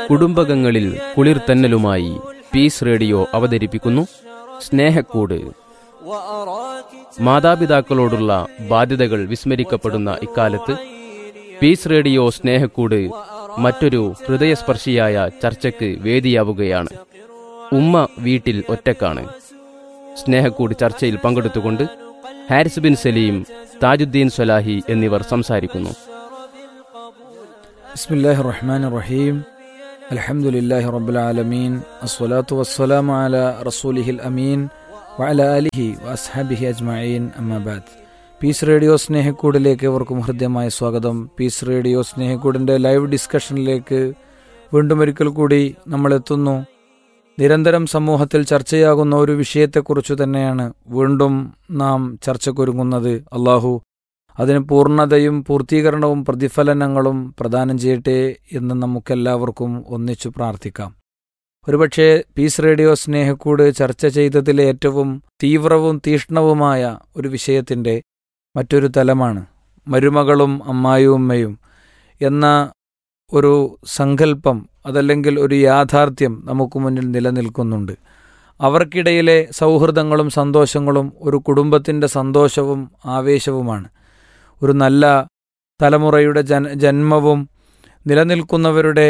കുടുംബകങ്ങളിൽ കുളിർ തന്നലുമായി piece radio അവതരിപ്പിക്കുന്നു സ്നേഹക്കൂട് മാതാപിതാക്കളോടുള്ള ബാധ്യതകൾ വിസ്മരിക്കപ്പെടുന്ന ഇക്കാലത്ത് പീസ് റേഡിയോ സ്നേഹക്കൂട് മറ്റൊരു ഹൃദയസ്പർശിയായ ചർച്ചയ്ക്ക് വേദിയാവുകയാണ് ഉമ്മ വീട്ടിൽ ഒറ്റക്കാണ് സ്നേഹക്കൂട് ചർച്ചയിൽ പങ്കെടുത്തുകൊണ്ട് ഹാരിസ് ബിൻ സലീം താജുദ്ദീൻ സ്വലാഹി എന്നിവർ സംസാരിക്കുന്നു بسم الله الرحمن الرحيم الحمد لله رب العالمين الصلاة والسلام على رسوله الأمين وعلى آله وأصحابه أجمعين أما بعد പീസ് റേഡിയോ സ്നേഹക്കൂടിലേക്ക് ഏവർക്കും ഹൃദ്യമായ സ്വാഗതം പീസ് റേഡിയോ സ്നേഹക്കൂടിൻ്റെ ലൈവ് ഡിസ്കഷനിലേക്ക് വീണ്ടും ഒരിക്കൽ കൂടി നമ്മൾ എത്തുന്നു നിരന്തരം സമൂഹത്തിൽ ചർച്ചയാകുന്ന ഒരു വിഷയത്തെക്കുറിച്ച് തന്നെയാണ് വീണ്ടും നാം ചർച്ചക്കൊരുങ്ങുന്നത് അള്ളാഹു അതിന് പൂർണ്ണതയും പൂർത്തീകരണവും പ്രതിഫലനങ്ങളും പ്രദാനം ചെയ്യട്ടെ എന്ന് നമുക്കെല്ലാവർക്കും ഒന്നിച്ചു പ്രാർത്ഥിക്കാം ഒരുപക്ഷെ പീസ് റേഡിയോ സ്നേഹക്കൂട് ചർച്ച ചെയ്തതിലെ ഏറ്റവും തീവ്രവും തീഷ്ണവുമായ ഒരു വിഷയത്തിൻ്റെ മറ്റൊരു തലമാണ് മരുമകളും അമ്മായിയുമ്മയും എന്ന ഒരു സങ്കല്പം അതല്ലെങ്കിൽ ഒരു യാഥാർത്ഥ്യം നമുക്ക് മുന്നിൽ നിലനിൽക്കുന്നുണ്ട് അവർക്കിടയിലെ സൗഹൃദങ്ങളും സന്തോഷങ്ങളും ഒരു കുടുംബത്തിൻ്റെ സന്തോഷവും ആവേശവുമാണ് ഒരു നല്ല തലമുറയുടെ ജന ജന്മവും നിലനിൽക്കുന്നവരുടെ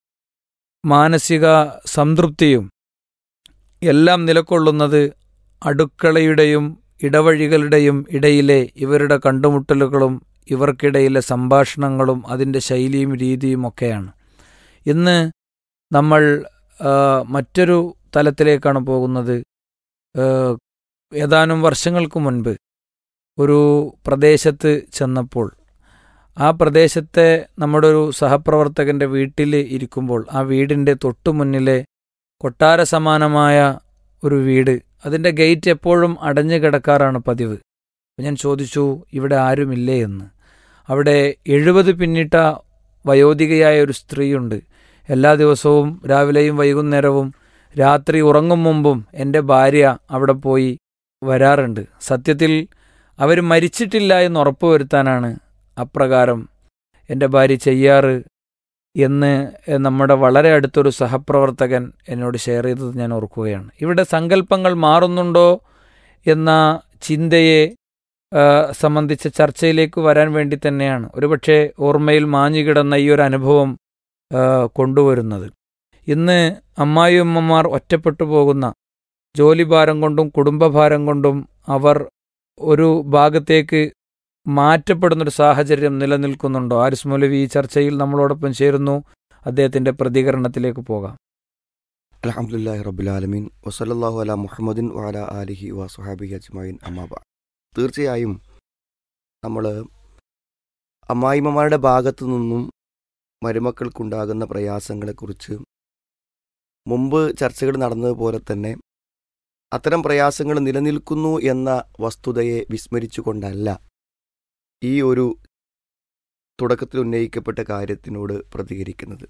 മാനസിക സംതൃപ്തിയും എല്ലാം നിലകൊള്ളുന്നത് അടുക്കളയുടെയും ഇടവഴികളുടെയും ഇടയിലെ ഇവരുടെ കണ്ടുമുട്ടലുകളും ഇവർക്കിടയിലെ സംഭാഷണങ്ങളും അതിൻ്റെ ശൈലിയും രീതിയും ഒക്കെയാണ് ഇന്ന് നമ്മൾ ആ, മറ്റൊരു തലത്തിലേക്കാണ് പോകുന്നത് ആ, ഏതാനും വർഷങ്ങൾക്ക് മുൻപ് ഒരു പ്രദേശത്ത് ചെന്നപ്പോൾ ആ പ്രദേശത്തെ നമ്മുടെ ഒരു സഹപ്രവർത്തകന്റെ വീട്ടിൽ ഇരിക്കുമ്പോൾ ആ വീടിൻ്റെ തൊട്ടു മുന്നിലെ കൊട്ടാര സമാനമായ ഒരു വീട് അതിൻ്റെ ഗേറ്റ് എപ്പോഴും അടഞ്ഞു കിടക്കാറാണ് പതിവ് അപ്പോൾ ഞാൻ ചോദിച്ചു ഇവിടെ ആരുമില്ലേ എന്ന് അവിടെ എഴുപത് പിന്നിട്ട വയോധികയായ ഒരു സ്ത്രീയുണ്ട് എല്ലാ ദിവസവും രാവിലെയും വൈകുന്നേരവും രാത്രി ഉറങ്ങും മുമ്പും എൻ്റെ ഭാര്യ അവിടെ പോയി വരാറുണ്ട് സത്യത്തിൽ അവർ മരിച്ചിട്ടില്ല എന്ന് ഉറപ്പുവരുത്താനാണ് അപ്രകാരം എൻ്റെ ഭാര്യ ചെയ്യാറ് എന്ന് നമ്മുടെ വളരെ അടുത്തൊരു സഹപ്രവർത്തകൻ എന്നോട് ഷെയർ ചെയ്തത് ഞാൻ ഓർക്കുകയാണ് ഇവിടെ സങ്കല്പങ്ങൾ മാറുന്നുണ്ടോ എന്ന ചിന്തയെ ആ, സംബന്ധിച്ച ചർച്ചയിലേക്ക് വരാൻ വേണ്ടി തന്നെയാണ് ഒരുപക്ഷെ ഓർമ്മയിൽ മാഞ്ഞുകിടന്ന ഈ ഒരു അനുഭവം ആ, കൊണ്ടുവരുന്നത് ഇന്ന് അമ്മായിയമ്മമാർ ഒറ്റപ്പെട്ടു പോകുന്ന ജോലിഭാരം കൊണ്ടും കുടുംബഭാരം കൊണ്ടും അവർ ഒരു ഭാഗത്തേക്ക് മാറ്റപ്പെടുന്നൊരു സാഹചര്യം നിലനിൽക്കുന്നുണ്ടോ ആരിസ് മൗലവി ഈ ചർച്ചയിൽ നമ്മളോടൊപ്പം ചേരുന്നു അദ്ദേഹത്തിന്റെ പ്രതികരണത്തിലേക്ക് പോകാം അലഹമുല്ലാഹി റബുലാലമീൻ വസലല്ലാഹു അല മുഹമ്മദിൻ വാല ആലിഹി വസുഹാബി അജ്മൈൻ അമ്മാബ തീർച്ചയായും നമ്മൾ അമ്മായിമ്മമാരുടെ ഭാഗത്തു നിന്നും മരുമക്കൾക്കുണ്ടാകുന്ന പ്രയാസങ്ങളെക്കുറിച്ച് മുമ്പ് ചർച്ചകൾ നടന്നതുപോലെ തന്നെ അത്തരം പ്രയാസങ്ങൾ നിലനിൽക്കുന്നു എന്ന വസ്തുതയെ വിസ്മരിച്ചുകൊണ്ടല്ല ഈ ഒരു തുടക്കത്തിൽ ഉന്നയിക്കപ്പെട്ട കാര്യത്തിനോട് പ്രതികരിക്കുന്നത്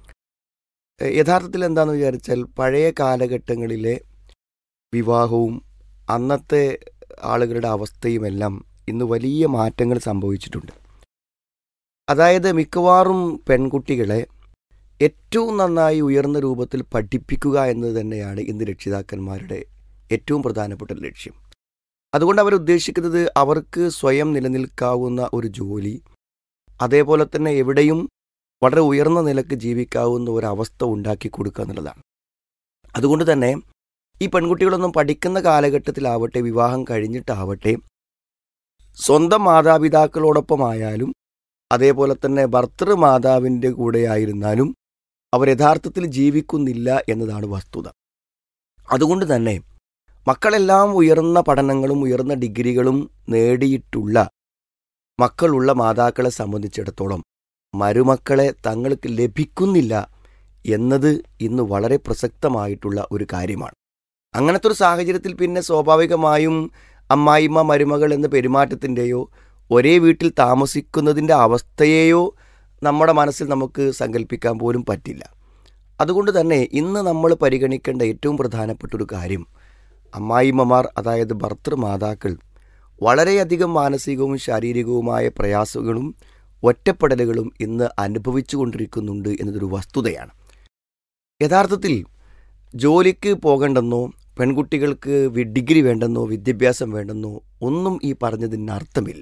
എ, യഥാർത്ഥത്തിൽ എന്താണെന്ന് വിചാരിച്ചാൽ പഴയ കാലഘട്ടങ്ങളിലെ വിവാഹവും അന്നത്തെ ആളുകളുടെ അവസ്ഥയുമെല്ലാം ഇന്ന് വലിയ മാറ്റങ്ങൾ സംഭവിച്ചിട്ടുണ്ട് അതായത് മിക്കവാറും പെൺകുട്ടികളെ ഏറ്റവും നന്നായി ഉയർന്ന രൂപത്തിൽ പഠിപ്പിക്കുക എന്നത് തന്നെയാണ് ഇന്ന് രക്ഷിതാക്കന്മാരുടെ ഏറ്റവും പ്രധാനപ്പെട്ട ഒരു ലക്ഷ്യം അതുകൊണ്ട് അവർ ഉദ്ദേശിക്കുന്നത് അവർക്ക് സ്വയം നിലനിൽക്കാവുന്ന ഒരു ജോലി അതേപോലെ തന്നെ എവിടെയും വളരെ ഉയർന്ന നിലക്ക് ജീവിക്കാവുന്ന ഒരവസ്ഥ ഉണ്ടാക്കി കൊടുക്കുക എന്നുള്ളതാണ് അതുകൊണ്ട് തന്നെ ഈ പെൺകുട്ടികളൊന്നും പഠിക്കുന്ന കാലഘട്ടത്തിലാവട്ടെ വിവാഹം കഴിഞ്ഞിട്ടാവട്ടെ സ്വന്തം മാതാപിതാക്കളോടൊപ്പമായാലും അതേപോലെ തന്നെ ഭർത്തൃ മാതാവിൻ്റെ കൂടെയായിരുന്നാലും അവർ യഥാർത്ഥത്തിൽ ജീവിക്കുന്നില്ല എന്നതാണ് വസ്തുത അതുകൊണ്ട് തന്നെ മക്കളെല്ലാം ഉയർന്ന പഠനങ്ങളും ഉയർന്ന ഡിഗ്രികളും നേടിയിട്ടുള്ള മക്കളുള്ള മാതാക്കളെ സംബന്ധിച്ചിടത്തോളം മരുമക്കളെ തങ്ങൾക്ക് ലഭിക്കുന്നില്ല എന്നത് ഇന്ന് വളരെ പ്രസക്തമായിട്ടുള്ള ഒരു കാര്യമാണ് അങ്ങനത്തെ ഒരു സാഹചര്യത്തിൽ പിന്നെ സ്വാഭാവികമായും അമ്മായിമ്മ മരുമകൾ എന്ന പെരുമാറ്റത്തിൻ്റെയോ ഒരേ വീട്ടിൽ താമസിക്കുന്നതിൻ്റെ അവസ്ഥയെയോ നമ്മുടെ മനസ്സിൽ നമുക്ക് സങ്കല്പിക്കാൻ പോലും പറ്റില്ല അതുകൊണ്ട് തന്നെ ഇന്ന് നമ്മൾ പരിഗണിക്കേണ്ട ഏറ്റവും പ്രധാനപ്പെട്ട ഒരു കാര്യം അമ്മായിമ്മമാർ അതായത് ഭർത്തൃമാതാക്കൾ വളരെയധികം മാനസികവും ശാരീരികവുമായ പ്രയാസങ്ങളും ഒറ്റപ്പെടലുകളും ഇന്ന് അനുഭവിച്ചു കൊണ്ടിരിക്കുന്നുണ്ട് എന്നതൊരു വസ്തുതയാണ് യഥാർത്ഥത്തിൽ ജോലിക്ക് പോകണ്ടെന്നോ പെൺകുട്ടികൾക്ക് വി- ഡിഗ്രി വേണ്ടെന്നോ വിദ്യാഭ്യാസം വേണ്ടെന്നോ ഒന്നും ഈ പറഞ്ഞതിന് അർത്ഥമില്ല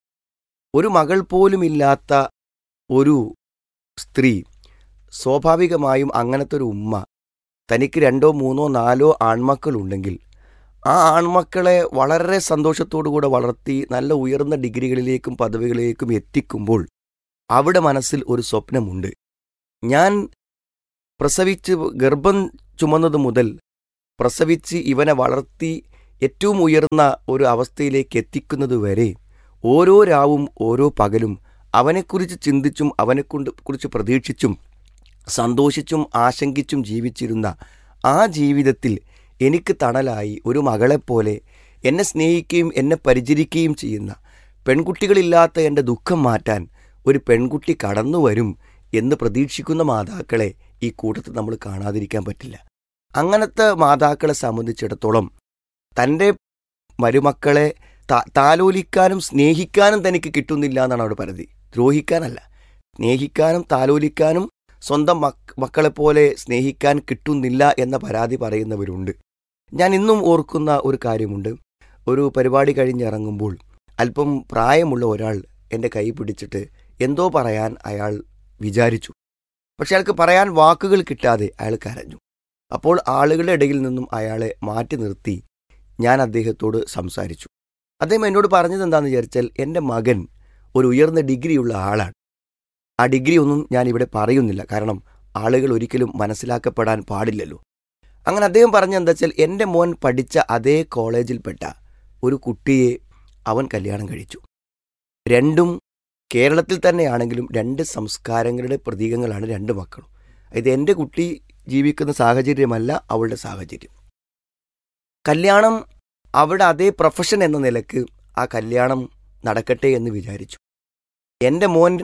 ഒരു മകൾ പോലും ഇല്ലാത്ത ഒരു സ്ത്രീ സ്വാഭാവികമായും അങ്ങനത്തെ ഒരു ഉമ്മ തനിക്ക് രണ്ടോ മൂന്നോ നാലോ ആൺമക്കളുണ്ടെങ്കിൽ ആ ആൺമക്കളെ വളരെ സന്തോഷത്തോടുകൂടെ വളർത്തി നല്ല ഉയർന്ന ഡിഗ്രികളിലേക്കും പദവികളിലേക്കും എത്തിക്കുമ്പോൾ അവിടെ മനസ്സിൽ ഒരു സ്വപ്നമുണ്ട് ഞാൻ പ്രസവിച്ച് ഗർഭം ചുമന്നത് മുതൽ പ്രസവിച്ച് ഇവനെ വളർത്തി ഏറ്റവും ഉയർന്ന ഒരു അവസ്ഥയിലേക്ക് എത്തിക്കുന്നത് വരെ ഓരോ രാവും ഓരോ പകലും അവനെക്കുറിച്ച് ചിന്തിച്ചും അവനെക്കൊണ്ട് കുറിച്ച് പ്രതീക്ഷിച്ചും സന്തോഷിച്ചും ആശങ്കിച്ചും ജീവിച്ചിരുന്ന ആ ജീവിതത്തിൽ എനിക്ക് തണലായി ഒരു മകളെപ്പോലെ എന്നെ സ്നേഹിക്കുകയും എന്നെ പരിചരിക്കുകയും ചെയ്യുന്ന പെൺകുട്ടികളില്ലാത്ത എൻ്റെ ദുഃഖം മാറ്റാൻ ഒരു പെൺകുട്ടി കടന്നു വരും എന്ന് പ്രതീക്ഷിക്കുന്ന മാതാക്കളെ ഈ കൂട്ടത്തിൽ നമ്മൾ കാണാതിരിക്കാൻ പറ്റില്ല അങ്ങനത്തെ മാതാക്കളെ സംബന്ധിച്ചിടത്തോളം തൻ്റെ മരുമക്കളെ താ- താലോലിക്കാനും സ്നേഹിക്കാനും തനിക്ക് കിട്ടുന്നില്ല എന്നാണ് അവിടെ പരാതി ദ്രോഹിക്കാനല്ല സ്നേഹിക്കാനും താലോലിക്കാനും സ്വന്തം മക്ക മക്കളെപ്പോലെ സ്നേഹിക്കാൻ കിട്ടുന്നില്ല എന്ന പരാതി പറയുന്നവരുണ്ട് ഞാൻ ഇന്നും ഓർക്കുന്ന ഒരു കാര്യമുണ്ട് ഒരു പരിപാടി കഴിഞ്ഞിറങ്ങുമ്പോൾ അല്പം പ്രായമുള്ള ഒരാൾ എൻ്റെ കൈ പിടിച്ചിട്ട് എന്തോ പറയാൻ അയാൾ വിചാരിച്ചു പക്ഷെ അയാൾക്ക് പറയാൻ വാക്കുകൾ കിട്ടാതെ അയാൾ കരഞ്ഞു അപ്പോൾ ആളുകളുടെ ഇടയിൽ നിന്നും അയാളെ മാറ്റി നിർത്തി ഞാൻ അദ്ദേഹത്തോട് സംസാരിച്ചു അദ്ദേഹം എന്നോട് പറഞ്ഞത് എന്താണെന്ന് വിചാരിച്ചാൽ എൻ്റെ മകൻ ഒരു ഉയർന്ന ഡിഗ്രിയുള്ള ആളാണ് ആ ഡിഗ്രി ഒന്നും ഞാൻ ഇവിടെ പറയുന്നില്ല കാരണം ആളുകൾ ഒരിക്കലും മനസ്സിലാക്കപ്പെടാൻ പാടില്ലല്ലോ അങ്ങനെ അദ്ദേഹം പറഞ്ഞ എന്താ വെച്ചാൽ എൻ്റെ മോൻ പഠിച്ച അതേ കോളേജിൽപ്പെട്ട ഒരു കുട്ടിയെ അവൻ കല്യാണം കഴിച്ചു രണ്ടും കേരളത്തിൽ തന്നെയാണെങ്കിലും രണ്ട് സംസ്കാരങ്ങളുടെ പ്രതീകങ്ങളാണ് രണ്ട് മക്കളും ഇത് എൻ്റെ കുട്ടി ജീവിക്കുന്ന സാഹചര്യമല്ല അവളുടെ സാഹചര്യം കല്യാണം അവിടെ അതേ പ്രൊഫഷൻ എന്ന നിലക്ക് ആ കല്യാണം നടക്കട്ടെ എന്ന് വിചാരിച്ചു എൻ്റെ മോൻ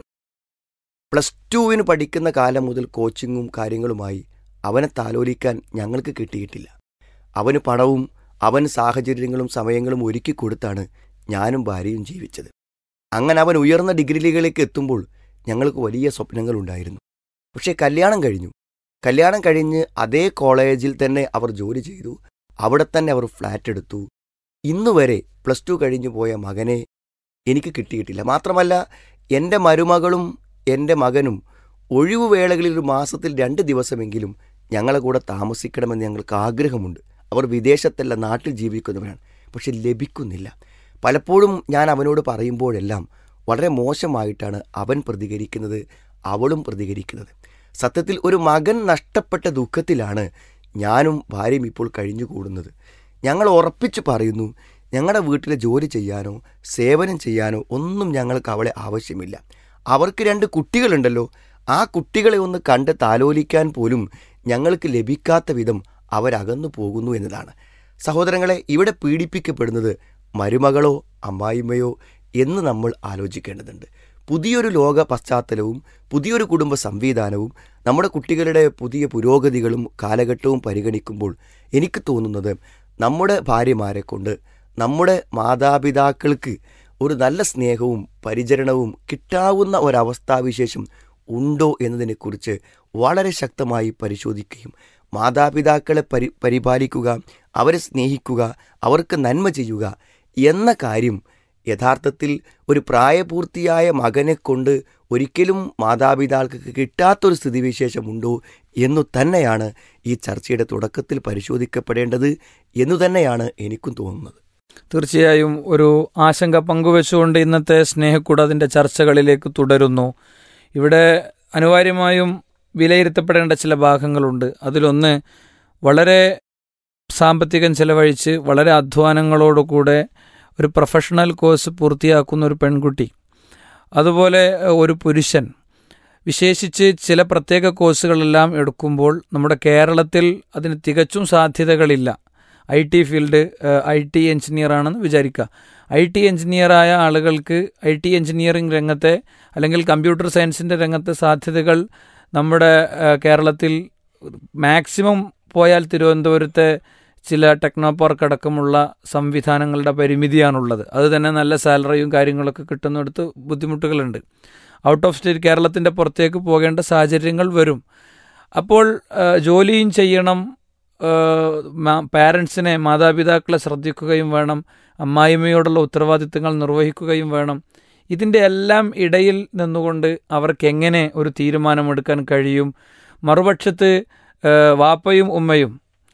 പ്ലസ് ടുവിന് പഠിക്കുന്ന കാലം മുതൽ കോച്ചിങ്ങും കാര്യങ്ങളുമായി അവനെ താലോലിക്കാൻ ഞങ്ങൾക്ക് കിട്ടിയിട്ടില്ല അവന് പണവും അവന് സാഹചര്യങ്ങളും സമയങ്ങളും ഒരുക്കി കൊടുത്താണ് ഞാനും ഭാര്യയും ജീവിച്ചത് അങ്ങനെ അവൻ ഉയർന്ന ഡിഗ്രികളിലേക്ക് എത്തുമ്പോൾ ഞങ്ങൾക്ക് വലിയ സ്വപ്നങ്ങളുണ്ടായിരുന്നു പക്ഷേ കല്യാണം കഴിഞ്ഞു കല്യാണം കഴിഞ്ഞ് അതേ കോളേജിൽ തന്നെ അവർ ജോലി ചെയ്തു അവിടെ തന്നെ അവർ ഫ്ലാറ്റ് എടുത്തു ഇന്നുവരെ പ്ലസ് ടു കഴിഞ്ഞു പോയ മകനെ എനിക്ക് കിട്ടിയിട്ടില്ല മാത്രമല്ല എൻ്റെ മരുമകളും എൻ്റെ മകനും ഒഴിവുവേളകളിൽ ഒരു മാസത്തിൽ രണ്ട് ദിവസമെങ്കിലും ഞങ്ങളെ കൂടെ താമസിക്കണമെന്ന് ഞങ്ങൾക്ക് ആഗ്രഹമുണ്ട് അവർ വിദേശത്തല്ല നാട്ടിൽ ജീവിക്കുന്നവരാണ് പക്ഷെ ലഭിക്കുന്നില്ല പലപ്പോഴും ഞാൻ അവനോട് പറയുമ്പോഴെല്ലാം വളരെ മോശമായിട്ടാണ് അവൻ പ്രതികരിക്കുന്നത് അവളും പ്രതികരിക്കുന്നത് സത്യത്തിൽ ഒരു മകൻ നഷ്ടപ്പെട്ട ദുഃഖത്തിലാണ് ഞാനും ഭാര്യയും ഇപ്പോൾ കഴിഞ്ഞുകൂടുന്നത് ഞങ്ങൾ ഉറപ്പിച്ചു പറയുന്നു ഞങ്ങളുടെ വീട്ടിലെ ജോലി ചെയ്യാനോ സേവനം ചെയ്യാനോ ഒന്നും ഞങ്ങൾക്ക് അവളെ ആവശ്യമില്ല അവർക്ക് രണ്ട് കുട്ടികളുണ്ടല്ലോ ആ കുട്ടികളെ ഒന്ന് കണ്ട് താലോലിക്കാൻ പോലും ഞങ്ങൾക്ക് ലഭിക്കാത്ത വിധം അവരകന്നു പോകുന്നു എന്നതാണ് സഹോദരങ്ങളെ ഇവിടെ പീഡിപ്പിക്കപ്പെടുന്നത് മരുമകളോ അമ്മായിമ്മയോ എന്ന് നമ്മൾ ആലോചിക്കേണ്ടതുണ്ട് പുതിയൊരു ലോക പശ്ചാത്തലവും പുതിയൊരു കുടുംബ സംവിധാനവും നമ്മുടെ കുട്ടികളുടെ പുതിയ പുരോഗതികളും കാലഘട്ടവും പരിഗണിക്കുമ്പോൾ എനിക്ക് തോന്നുന്നത് നമ്മുടെ ഭാര്യമാരെ കൊണ്ട് നമ്മുടെ മാതാപിതാക്കൾക്ക് ഒരു നല്ല സ്നേഹവും പരിചരണവും കിട്ടാവുന്ന ഒരവസ്ഥാവിശേഷം ഉണ്ടോ എന്നതിനെക്കുറിച്ച് വളരെ ശക്തമായി പരിശോധിക്കുകയും മാതാപിതാക്കളെ പരി പരിപാലിക്കുക അവരെ സ്നേഹിക്കുക അവർക്ക് നന്മ ചെയ്യുക എന്ന കാര്യം യഥാർത്ഥത്തിൽ ഒരു പ്രായപൂർത്തിയായ മകനെ കൊണ്ട് ഒരിക്കലും മാതാപിതാക്കൾക്ക് കിട്ടാത്തൊരു സ്ഥിതിവിശേഷമുണ്ടോ എന്നു തന്നെയാണ് ഈ ചർച്ചയുടെ തുടക്കത്തിൽ പരിശോധിക്കപ്പെടേണ്ടത് എന്നു തന്നെയാണ് എനിക്കും തോന്നുന്നത് തീർച്ചയായും ഒരു ആശങ്ക പങ്കുവെച്ചുകൊണ്ട് ഇന്നത്തെ സ്നേഹക്കൂട് അതിൻ്റെ ചർച്ചകളിലേക്ക് തുടരുന്നു ഇവിടെ അനിവാര്യമായും വിലയിരുത്തപ്പെടേണ്ട ചില ഭാഗങ്ങളുണ്ട് അതിലൊന്ന് വളരെ സാമ്പത്തികം ചെലവഴിച്ച് വളരെ അധ്വാനങ്ങളോടുകൂടെ ഒരു പ്രൊഫഷണൽ കോഴ്സ് പൂർത്തിയാക്കുന്ന ഒരു പെൺകുട്ടി അതുപോലെ ഒരു പുരുഷൻ വിശേഷിച്ച് ചില പ്രത്യേക കോഴ്സുകളെല്ലാം എടുക്കുമ്പോൾ നമ്മുടെ കേരളത്തിൽ അതിന് തികച്ചും സാധ്യതകളില്ല I T field I T engineer ആണെന്ന് വിചാരിക്കുക ഐ ടി എഞ്ചിനീയറായ ആളുകൾക്ക് ഐ ടി എഞ്ചിനീയറിംഗ് രംഗത്തെ അല്ലെങ്കിൽ കമ്പ്യൂട്ടർ സയൻസിൻ്റെ രംഗത്തെ സാധ്യതകൾ നമ്മുടെ കേരളത്തിൽ മാക്സിമം പോയാൽ തിരുവനന്തപുരത്തെ ചില ടെക്നോ പാർക്ക് അടക്കമുള്ള സംവിധാനങ്ങളുടെ പരിമിതിയാണുള്ളത് അത് തന്നെ നല്ല സാലറിയും കാര്യങ്ങളൊക്കെ കിട്ടുന്നിടത്ത് ബുദ്ധിമുട്ടുകളുണ്ട് ഔട്ട് ഓഫ് സ്റ്റേറ്റ് കേരളത്തിൻ്റെ പുറത്തേക്ക് പോകേണ്ട സാഹചര്യങ്ങൾ വരും അപ്പോൾ ആ, ജോലിയും ചെയ്യണം പാരൻസിനെ മാതാപിതാക്കളെ ശ്രദ്ധിക്കുകയും വേണം അമ്മായിമ്മയോടുള്ള ഉത്തരവാദിത്തങ്ങൾ നിർവഹിക്കുകയും വേണം ഇതിൻ്റെ എല്ലാം ഇടയിൽ നിന്നുകൊണ്ട് അവർക്ക് എങ്ങനെ ഒരു തീരുമാനമെടുക്കാൻ കഴിയും മറുപക്ഷത്ത് ആ, വാപ്പയും ഉമ്മയും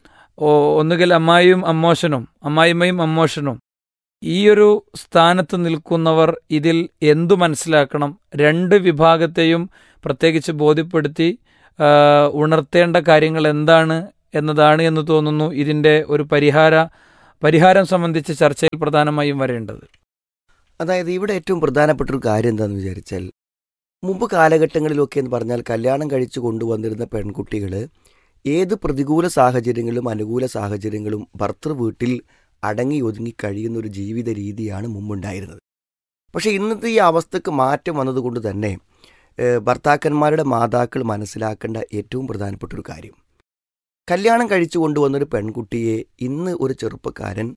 ഓ ഒന്നുകിൽ അമ്മായിയും അമ്മോശനും അമ്മായിമ്മയും അമ്മോശനും ഈ ഒരു സ്ഥാനത്ത് നിൽക്കുന്നവർ ഇതിൽ എന്തു മനസ്സിലാക്കണം രണ്ട് വിഭാഗത്തെയും പ്രത്യേകിച്ച് ബോധ്യപ്പെടുത്തി ആ, ഉണർത്തേണ്ട കാര്യങ്ങൾ എന്താണ് എന്നതാണ് എന്ന് തോന്നുന്നു ഇതിൻ്റെ ഒരു പരിഹാര പരിഹാരം സംബന്ധിച്ച് ചർച്ചയിൽ പ്രധാനമായും വരേണ്ടത് അതായത് ഇവിടെ ഏറ്റവും പ്രധാനപ്പെട്ട ഒരു കാര്യം എന്താണെന്ന് വിചാരിച്ചാൽ മുമ്പ് കാലഘട്ടങ്ങളിലൊക്കെ എന്ന് പറഞ്ഞാൽ കല്യാണം കഴിച്ചു കൊണ്ടുവന്നിരുന്ന പെൺകുട്ടികൾ ഏത് പ്രതികൂല സാഹചര്യങ്ങളും അനുകൂല സാഹചര്യങ്ങളും ഭർത്തൃ വീട്ടിൽ അടങ്ങി ഒതുങ്ങി കഴിയുന്ന ഒരു ജീവിത രീതിയാണ് മുമ്പുണ്ടായിരുന്നത് പക്ഷേ ഇന്നത്തെ ഈ അവസ്ഥക്ക് മാറ്റം വന്നതുകൊണ്ട് തന്നെ ഏഹ്, ഭർത്താക്കന്മാരുടെ മാതാക്കൾ മനസ്സിലാക്കേണ്ട ഏറ്റവും പ്രധാനപ്പെട്ട ഒരു കാര്യം കല്യാണം കഴിച്ചു കൊണ്ടുവന്നൊരു പെൺകുട്ടിയെ ഇന്ന് ഒരു ചെറുപ്പക്കാരൻ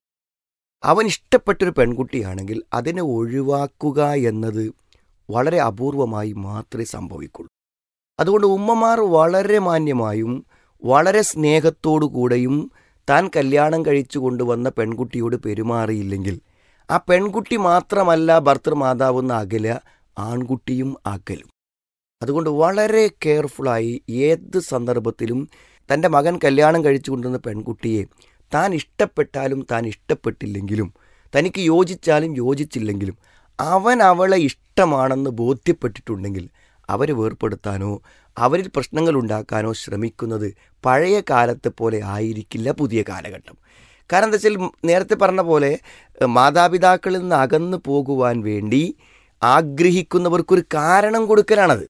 അവൻ ഇഷ്ടപ്പെട്ടൊരു പെൺകുട്ടിയാണെങ്കിൽ അതിനെ ഒഴിവാക്കുക എന്നത് വളരെ അപൂർവമായി മാത്രമേ സംഭവിക്കുള്ളൂ അതുകൊണ്ട് ഉമ്മമാർ വളരെ മാന്യമായും വളരെ സ്നേഹത്തോടു കൂടെയും താൻ കല്യാണം കഴിച്ചു കൊണ്ടുവന്ന പെൺകുട്ടിയോട് പെരുമാറിയില്ലെങ്കിൽ ആ പെൺകുട്ടി മാത്രമല്ല ഭർത്തൃമാതാവെന്ന അകല ആൺകുട്ടിയും അകലും അതുകൊണ്ട് വളരെ കെയർഫുള്ളായി ഏത് സന്ദർഭത്തിലും തൻ്റെ മകൻ കല്യാണം കഴിച്ചു കൊണ്ടുവന്ന പെൺകുട്ടിയെ താൻ ഇഷ്ടപ്പെട്ടാലും താൻ ഇഷ്ടപ്പെട്ടില്ലെങ്കിലും തനിക്ക് യോജിച്ചാലും യോജിച്ചില്ലെങ്കിലും അവൻ അവളെ ഇഷ്ടമാണെന്ന് ബോധ്യപ്പെട്ടിട്ടുണ്ടെങ്കിൽ അവരെ വേർപ്പെടുത്താനോ അവരിൽ പ്രശ്നങ്ങൾ ഉണ്ടാക്കാനോ ശ്രമിക്കുന്നത് പഴയ കാലത്തെ പോലെ ആയിരിക്കില്ല പുതിയ കാലഘട്ടം കാരണം എന്താ വെച്ചാൽ നേരത്തെ പറഞ്ഞ പോലെ ഏഹ്, മാതാപിതാക്കളിൽ നിന്ന് അകന്നു പോകുവാൻ വേണ്ടി ആഗ്രഹിക്കുന്നവർക്കൊരു കാരണം കൊടുക്കലാണത്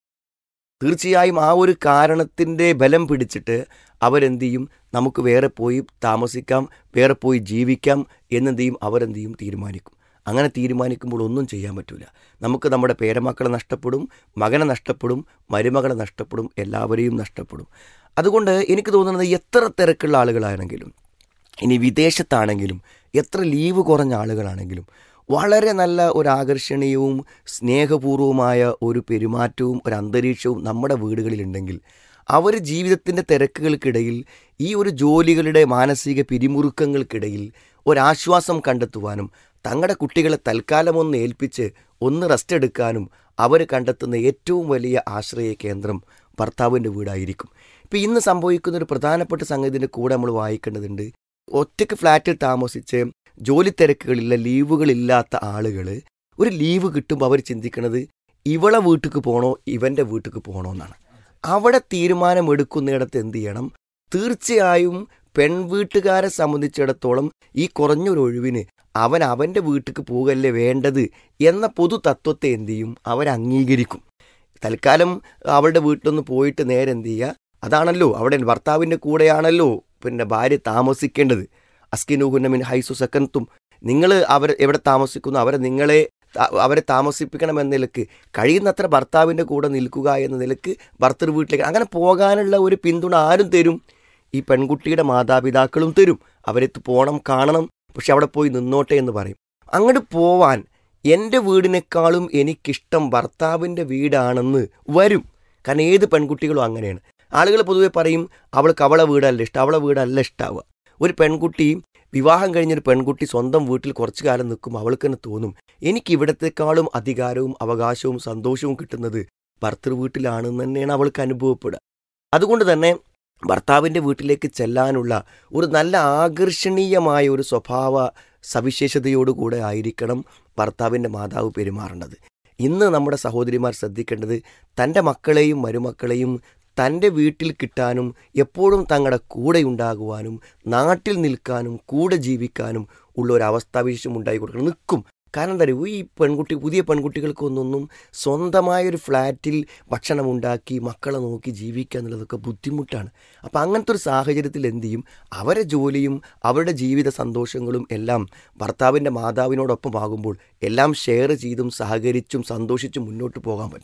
തീർച്ചയായും ആ ഒരു കാരണത്തിൻ്റെ ബലം പിടിച്ചിട്ട് അവരെന്ത് ചെയ്യും നമുക്ക് വേറെ പോയി താമസിക്കാം വേറെ പോയി ജീവിക്കാം എന്നെന്ത് ചെയ്യും അവരെന്ത് ചെയ്യും തീരുമാനിക്കും അങ്ങനെ തീരുമാനിക്കുമ്പോൾ ഒന്നും ചെയ്യാൻ പറ്റില്ല നമുക്ക് നമ്മുടെ പേരമക്കളെ നഷ്ടപ്പെടും മകനെ നഷ്ടപ്പെടും മരുമകളെ നഷ്ടപ്പെടും എല്ലാവരെയും നഷ്ടപ്പെടും അതുകൊണ്ട് എനിക്ക് തോന്നുന്നത് എത്ര തിരക്കുള്ള ആളുകളാണെങ്കിലും ഇനി വിദേശത്താണെങ്കിലും എത്ര ലീവ് കുറഞ്ഞ ആളുകളാണെങ്കിലും വളരെ നല്ല ഒരു ആകർഷണീയവും സ്നേഹപൂർവമായ ഒരു പെരുമാറ്റവും ഒരു അന്തരീക്ഷവും നമ്മുടെ വീടുകളിലുണ്ടെങ്കിൽ അവർ ജീവിതത്തിൻ്റെ തിരക്കുകൾക്കിടയിൽ ഈ ഒരു ജോലികളുടെ മാനസിക പിരിമുറുക്കങ്ങൾക്കിടയിൽ ഒരാശ്വാസം കണ്ടെത്തുവാനും തങ്ങളുടെ കുട്ടികളെ തൽക്കാലം ഒന്ന് ഏൽപ്പിച്ച് ഒന്ന് റെസ്റ്റ് എടുക്കാനും അവർ കണ്ടെത്തുന്ന ഏറ്റവും വലിയ ആശ്രയ കേന്ദ്രം ഭർത്താവിൻ്റെ വീടായിരിക്കും ഇപ്പം ഇന്ന് സംഭവിക്കുന്ന ഒരു പ്രധാനപ്പെട്ട സംഗതിൻ്റെ കൂടെ നമ്മൾ വായിക്കേണ്ടതുണ്ട് ഒറ്റയ്ക്ക് ഫ്ലാറ്റിൽ താമസിച്ച് ജോലി തിരക്കുകളില്ല ലീവുകളില്ലാത്ത ആളുകൾ ഒരു ലീവ് കിട്ടുമ്പോൾ അവർ ചിന്തിക്കുന്നത് ഇവളെ വീട്ടിക്ക് പോകണോ ഇവൻ്റെ വീട്ടിക്ക് പോകണോ എന്നാണ് അവിടെ തീരുമാനമെടുക്കുന്നിടത്ത് എന്ത് ചെയ്യണം തീർച്ചയായും പെൺവീട്ടുകാരെ സംബന്ധിച്ചിടത്തോളം ഈ കുറഞ്ഞൊരു ഒഴിവിന് അവൻ അവൻ്റെ വീട്ടിക്ക് പോകല്ലേ വേണ്ടത് എന്ന പൊതു തത്വത്തെ എന്ത് ചെയ്യും അവർ അംഗീകരിക്കും തൽക്കാലം അവളുടെ വീട്ടിലൊന്ന് പോയിട്ട് നേരെ എന്ത് ചെയ്യുക അതാണല്ലോ അവിടെ ഭർത്താവിൻ്റെ കൂടെയാണല്ലോ പിന്നെ ഭാര്യ താമസിക്കേണ്ടത് അസ്കിനുഹുന്ന മിൻ ഹൈസു സക്കന്തും നിങ്ങൾ അവർ എവിടെ താമസിക്കുന്നു അവരെ നിങ്ങളെ ത- അവരെ താമസിപ്പിക്കണം എന്ന നിലക്ക് കഴിയുന്നത്ര ഭർത്താവിൻ്റെ കൂടെ നിൽക്കുക എന്ന നിലക്ക് ഭർത്തൃ വീട്ടിലേക്ക് അങ്ങനെ പോകാനുള്ള ഒരു പിന്തുണ ആരും തരും ഈ പെൺകുട്ടിയുടെ മാതാപിതാക്കളും തരും അവരെത്ത് പോകണം കാണണം പക്ഷെ അവിടെ പോയി നിന്നോട്ടെ എന്ന് പറയും അങ്ങോട്ട് പോവാൻ എൻ്റെ വീടിനേക്കാളും എനിക്കിഷ്ടം ഭർത്താവിൻ്റെ വീടാണെന്ന് വരും കാരണം ഏത് പെൺകുട്ടികളും അങ്ങനെയാണ് ആളുകൾ പൊതുവെ പറയും അവൾക്ക് അവളെ വീടല്ല ഇഷ്ടം അവളെ വീടല്ല ഇഷ്ടാവുക ഒരു പെൺകുട്ടി വിവാഹം കഴിഞ്ഞൊരു പെൺകുട്ടി സ്വന്തം വീട്ടിൽ കുറച്ചു കാലം നിൽക്കും അവൾക്ക് തന്നെ തോന്നും എനിക്ക് ഇവിടത്തെക്കാളും അധികാരവും അവകാശവും സന്തോഷവും കിട്ടുന്നത് ഭർത്തൃ വീട്ടിലാണെന്ന് തന്നെയാണ് അവൾക്ക് അനുഭവപ്പെടുക അതുകൊണ്ട് തന്നെ ഭർത്താവിൻ്റെ വീട്ടിലേക്ക് ചെല്ലാനുള്ള ഒരു നല്ല ആകർഷണീയമായ ഒരു സ്വഭാവ സവിശേഷതയോടുകൂടെ ആയിരിക്കണം ഭർത്താവിൻ്റെ മാതാവ് പെരുമാറേണ്ടത് ഇന്ന് നമ്മുടെ സഹോദരിമാർ ശ്രദ്ധിക്കേണ്ടത് തൻ്റെ മക്കളെയും മരുമക്കളെയും തൻ്റെ വീട്ടിൽ കിട്ടാനും എപ്പോഴും തങ്ങളുടെ കൂടെ ഉണ്ടാകുവാനും നാട്ടിൽ നിൽക്കാനും കൂടെ ജീവിക്കാനും ഉള്ള ഒരു അവസ്ഥാവിശേഷം ഉണ്ടായി കൊടുക്കണം നിൽക്കും കാരണം എന്താ പറയുക ഈ പെൺകുട്ടി പുതിയ പെൺകുട്ടികൾക്കൊന്നൊന്നും സ്വന്തമായൊരു ഫ്ലാറ്റിൽ ഭക്ഷണം ഉണ്ടാക്കി മക്കളെ നോക്കി ജീവിക്കുക എന്നുള്ളതൊക്കെ ബുദ്ധിമുട്ടാണ് അപ്പം അങ്ങനത്തെ ഒരു സാഹചര്യത്തിൽ എന്ത് ചെയ്യും അവരെ ജോലിയും അവരുടെ ജീവിത സന്തോഷങ്ങളും എല്ലാം ഭർത്താവിൻ്റെ മാതാവിനോടൊപ്പം ആകുമ്പോൾ എല്ലാം ഷെയർ ചെയ്തും സഹകരിച്ചും സന്തോഷിച്ചും മുന്നോട്ട് പോകാൻ പറ്റും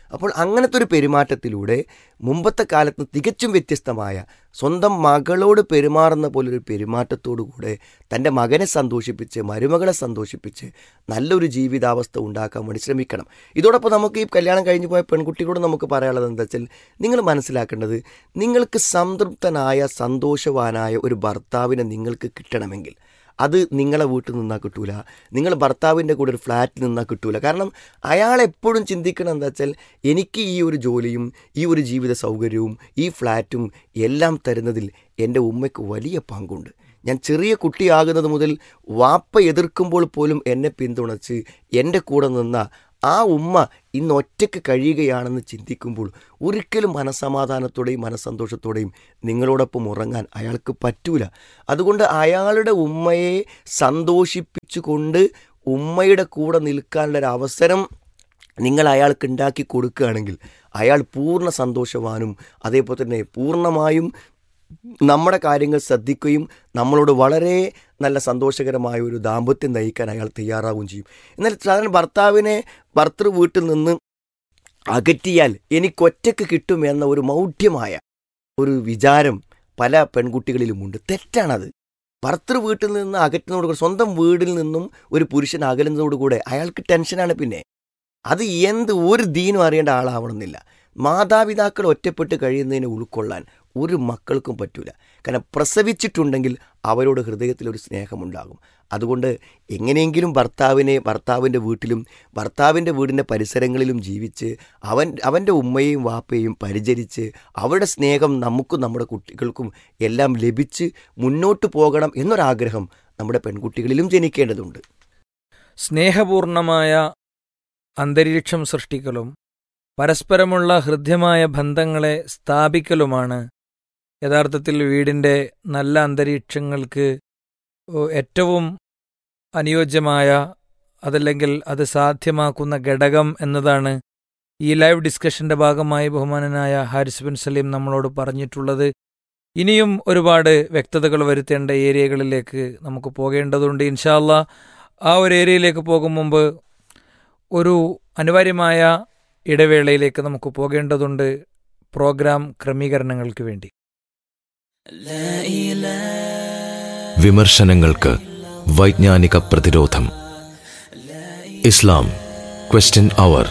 അപ്പോൾ അങ്ങനത്തെ ഒരു പെരുമാറ്റത്തിലൂടെ മുമ്പത്തെ കാലത്ത് തികച്ചും വ്യത്യസ്തമായ സ്വന്തം മകളോട് പെരുമാറുന്ന പോലൊരു പെരുമാറ്റത്തോടു കൂടെ തൻ്റെ മകനെ സന്തോഷിപ്പിച്ച് മരുമകളെ സന്തോഷിപ്പിച്ച് നല്ലൊരു ജീവിതാവസ്ഥ ഉണ്ടാക്കാൻ വേണ്ടി ശ്രമിക്കണം ഇതോടൊപ്പം നമുക്ക് ഈ കല്യാണം കഴിഞ്ഞു പോയ പെൺകുട്ടികളോട് നമുക്ക് പറയാനുള്ളത് എന്താ വെച്ചാൽ നിങ്ങൾ മനസ്സിലാക്കേണ്ടത് നിങ്ങൾക്ക് സംതൃപ്തനായ സന്തോഷവാനായ ഒരു ഭർത്താവിനെ നിങ്ങൾക്ക് കിട്ടണമെങ്കിൽ അത് നിങ്ങളെ വീട്ടിൽ നിന്നാൽ കിട്ടൂല നിങ്ങൾ ഭർത്താവിൻ്റെ കൂടെ ഒരു ഫ്ലാറ്റിൽ നിന്നാൽ കിട്ടൂല കാരണം അയാൾ എപ്പോഴും ചിന്തിക്കണം എന്താ വെച്ചാൽ എനിക്ക് ഈ ഒരു ജോലിയും ഈ ഒരു ജീവിത സൗകര്യവും ഈ ഫ്ലാറ്റും എല്ലാം തരുന്നതിൽ എൻ്റെ ഉമ്മയ്ക്ക് വലിയ പങ്കുണ്ട് ഞാൻ ചെറിയ കുട്ടിയാകുന്നത് മുതൽ വാപ്പ എതിർക്കുമ്പോൾ പോലും എന്നെ പിന്തുണച്ച് എൻ്റെ കൂടെ നിന്ന ആ ഉമ്മ ഇന്ന് ഒറ്റയ്ക്ക് കഴിയുകയാണെന്ന് ചിന്തിക്കുമ്പോൾ ഒരിക്കലും മനസമാധാനത്തോടെയും മനസ്സന്തോഷത്തോടെയും നിങ്ങളോടൊപ്പം ഉറങ്ങാൻ അയാൾക്ക് പറ്റൂല അതുകൊണ്ട് അയാളുടെ ഉമ്മയെ സന്തോഷിപ്പിച്ചുകൊണ്ട് ഉമ്മയുടെ കൂടെ നിൽക്കാനുള്ള ഒരു അവസരം നിങ്ങൾ അയാൾക്ക് ഉണ്ടാക്കി കൊടുക്കുകയാണെങ്കിൽ അയാൾ പൂർണ്ണ സന്തോഷവാനും അതേപോലെ തന്നെ പൂർണ്ണമായും നമ്മുടെ കാര്യങ്ങൾ ശ്രദ്ധിക്കുകയും നമ്മളോട് വളരെ നല്ല സന്തോഷകരമായ ഒരു ദാമ്പത്യം നയിക്കാൻ അയാൾ തയ്യാറാവുകയും ചെയ്യും എന്നാൽ സാധാരണ ഭർത്താവിനെ ഭർത്തൃ വീട്ടിൽ നിന്ന് അകറ്റിയാൽ എനിക്കൊറ്റയ്ക്ക് കിട്ടും എന്ന ഒരു മൗഢ്യമായ ഒരു വിചാരം പല പെൺകുട്ടികളിലുമുണ്ട് തെറ്റാണത് ഭർത്തൃ വീട്ടിൽ നിന്ന് അകറ്റുന്നതോടുകൂടെ സ്വന്തം വീടിൽ നിന്നും ഒരു പുരുഷൻ അകലുന്നതോടുകൂടെ അയാൾക്ക് ടെൻഷനാണ് പിന്നെ അത് എന്ത് ഒരു ദീനും അറിയേണ്ട ആളാവണമെന്നില്ല മാതാപിതാക്കൾ ഒറ്റപ്പെട്ട് കഴിയുന്നതിനെ ഉൾക്കൊള്ളാൻ ഒരു മക്കൾക്കും പറ്റൂല കാരണം പ്രസവിച്ചിട്ടുണ്ടെങ്കിൽ അവരോട് ഹൃദയത്തിൽ ഒരു സ്നേഹമുണ്ടാകും അതുകൊണ്ട് എങ്ങനെയെങ്കിലും ഭർത്താവിനെ ഭർത്താവിൻ്റെ വീട്ടിലും ഭർത്താവിൻ്റെ വീടിൻ്റെ പരിസരങ്ങളിലും ജീവിച്ച് അവൻ അവൻ്റെ ഉമ്മയെയും വാപ്പയെയും പരിചരിച്ച് അവരുടെ സ്നേഹം നമുക്കും നമ്മുടെ കുട്ടികൾക്കും എല്ലാം ലഭിച്ച് മുന്നോട്ട് പോകണം എന്നൊരാഗ്രഹം നമ്മുടെ പെൺകുട്ടികളിലും ജനിക്കേണ്ടതുണ്ട് സ്നേഹപൂർണമായ അന്തരീക്ഷം സൃഷ്ടിക്കലും പരസ്പരമുള്ള ഹൃദ്യമായ ബന്ധങ്ങളെ സ്ഥാപിക്കലുമാണ് യഥാർത്ഥത്തിൽ വീടിൻ്റെ നല്ല അന്തരീക്ഷങ്ങൾക്ക് ഏറ്റവും അനുയോജ്യമായ അതല്ലെങ്കിൽ അത് സാധ്യമാക്കുന്ന ഘടകം എന്നതാണ് ഈ ലൈവ് ഡിസ്കഷന്റെ ഭാഗമായി ബഹുമാനനായ ഹാരിസ് ബിൻ സലീം നമ്മളോട് പറഞ്ഞിട്ടുള്ളത് ഇനിയും ഒരുപാട് വ്യക്തതകൾ വരുത്തേണ്ട ഏരിയകളിലേക്ക് നമുക്ക് പോകേണ്ടതുണ്ട് ഇൻഷാല്ല ആ ഒരു ഏരിയയിലേക്ക് പോകും മുമ്പ് ഒരു അനിവാര്യമായ ഇടവേളയിലേക്ക് നമുക്ക് പോകേണ്ടതുണ്ട് പ്രോഗ്രാം ക്രമീകരണങ്ങൾക്ക് വേണ്ടി വിമർശനങ്ങൾക്ക് വൈജ്ഞാനിക പ്രതിരോധം ഇസ്ലാം ക്വസ്റ്റ്യൻ അവർ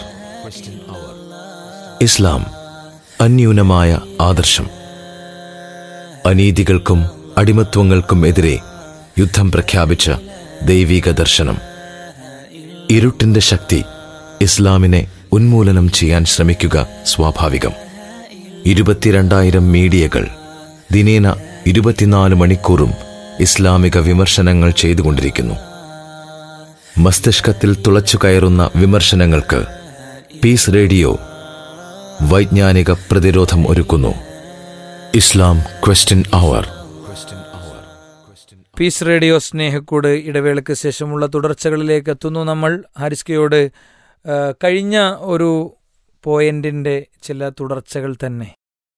ഇസ്ലാം അന്യൂനമായ ആദർശം അനീതികൾക്കും അടിമത്വങ്ങൾക്കും എതിരെ യുദ്ധം പ്രഖ്യാപിച്ച ദൈവിക ദർശനം ഇരുട്ടിന്റെ ശക്തി ഇസ്ലാമിനെ ഉന്മൂലനം ചെയ്യാൻ ശ്രമിക്കുക സ്വാഭാവികം ഇരുപത്തിരണ്ടായിരം മീഡിയകൾ ദിനേന ഇരുപത്തിനാല് മണിക്കൂറും ഇസ്ലാമിക വിമർശനങ്ങൾ ചെയ്തുകൊണ്ടിരിക്കുന്നു മസ്തിഷ്കത്തിൽ തുളച്ചു കയറുന്ന വിമർശനങ്ങൾക്ക് പീസ് റേഡിയോ വൈജ്ഞാനിക പ്രതിരോധം ഒരുക്കുന്നു ഇസ്ലാം ക്വസ്റ്റ്യൻ അവർ പീസ് റേഡിയോ സ്നേഹക്കൂട് ഇടവേളയ്ക്ക് ശേഷമുള്ള തുടർച്ചകളിലേക്ക് എത്തുന്നു നമ്മൾ ഹാരിസ്കയോട് കഴിഞ്ഞ ഒരു പോയിന്റിന്റെ ചില തുടർച്ചകൾ തന്നെ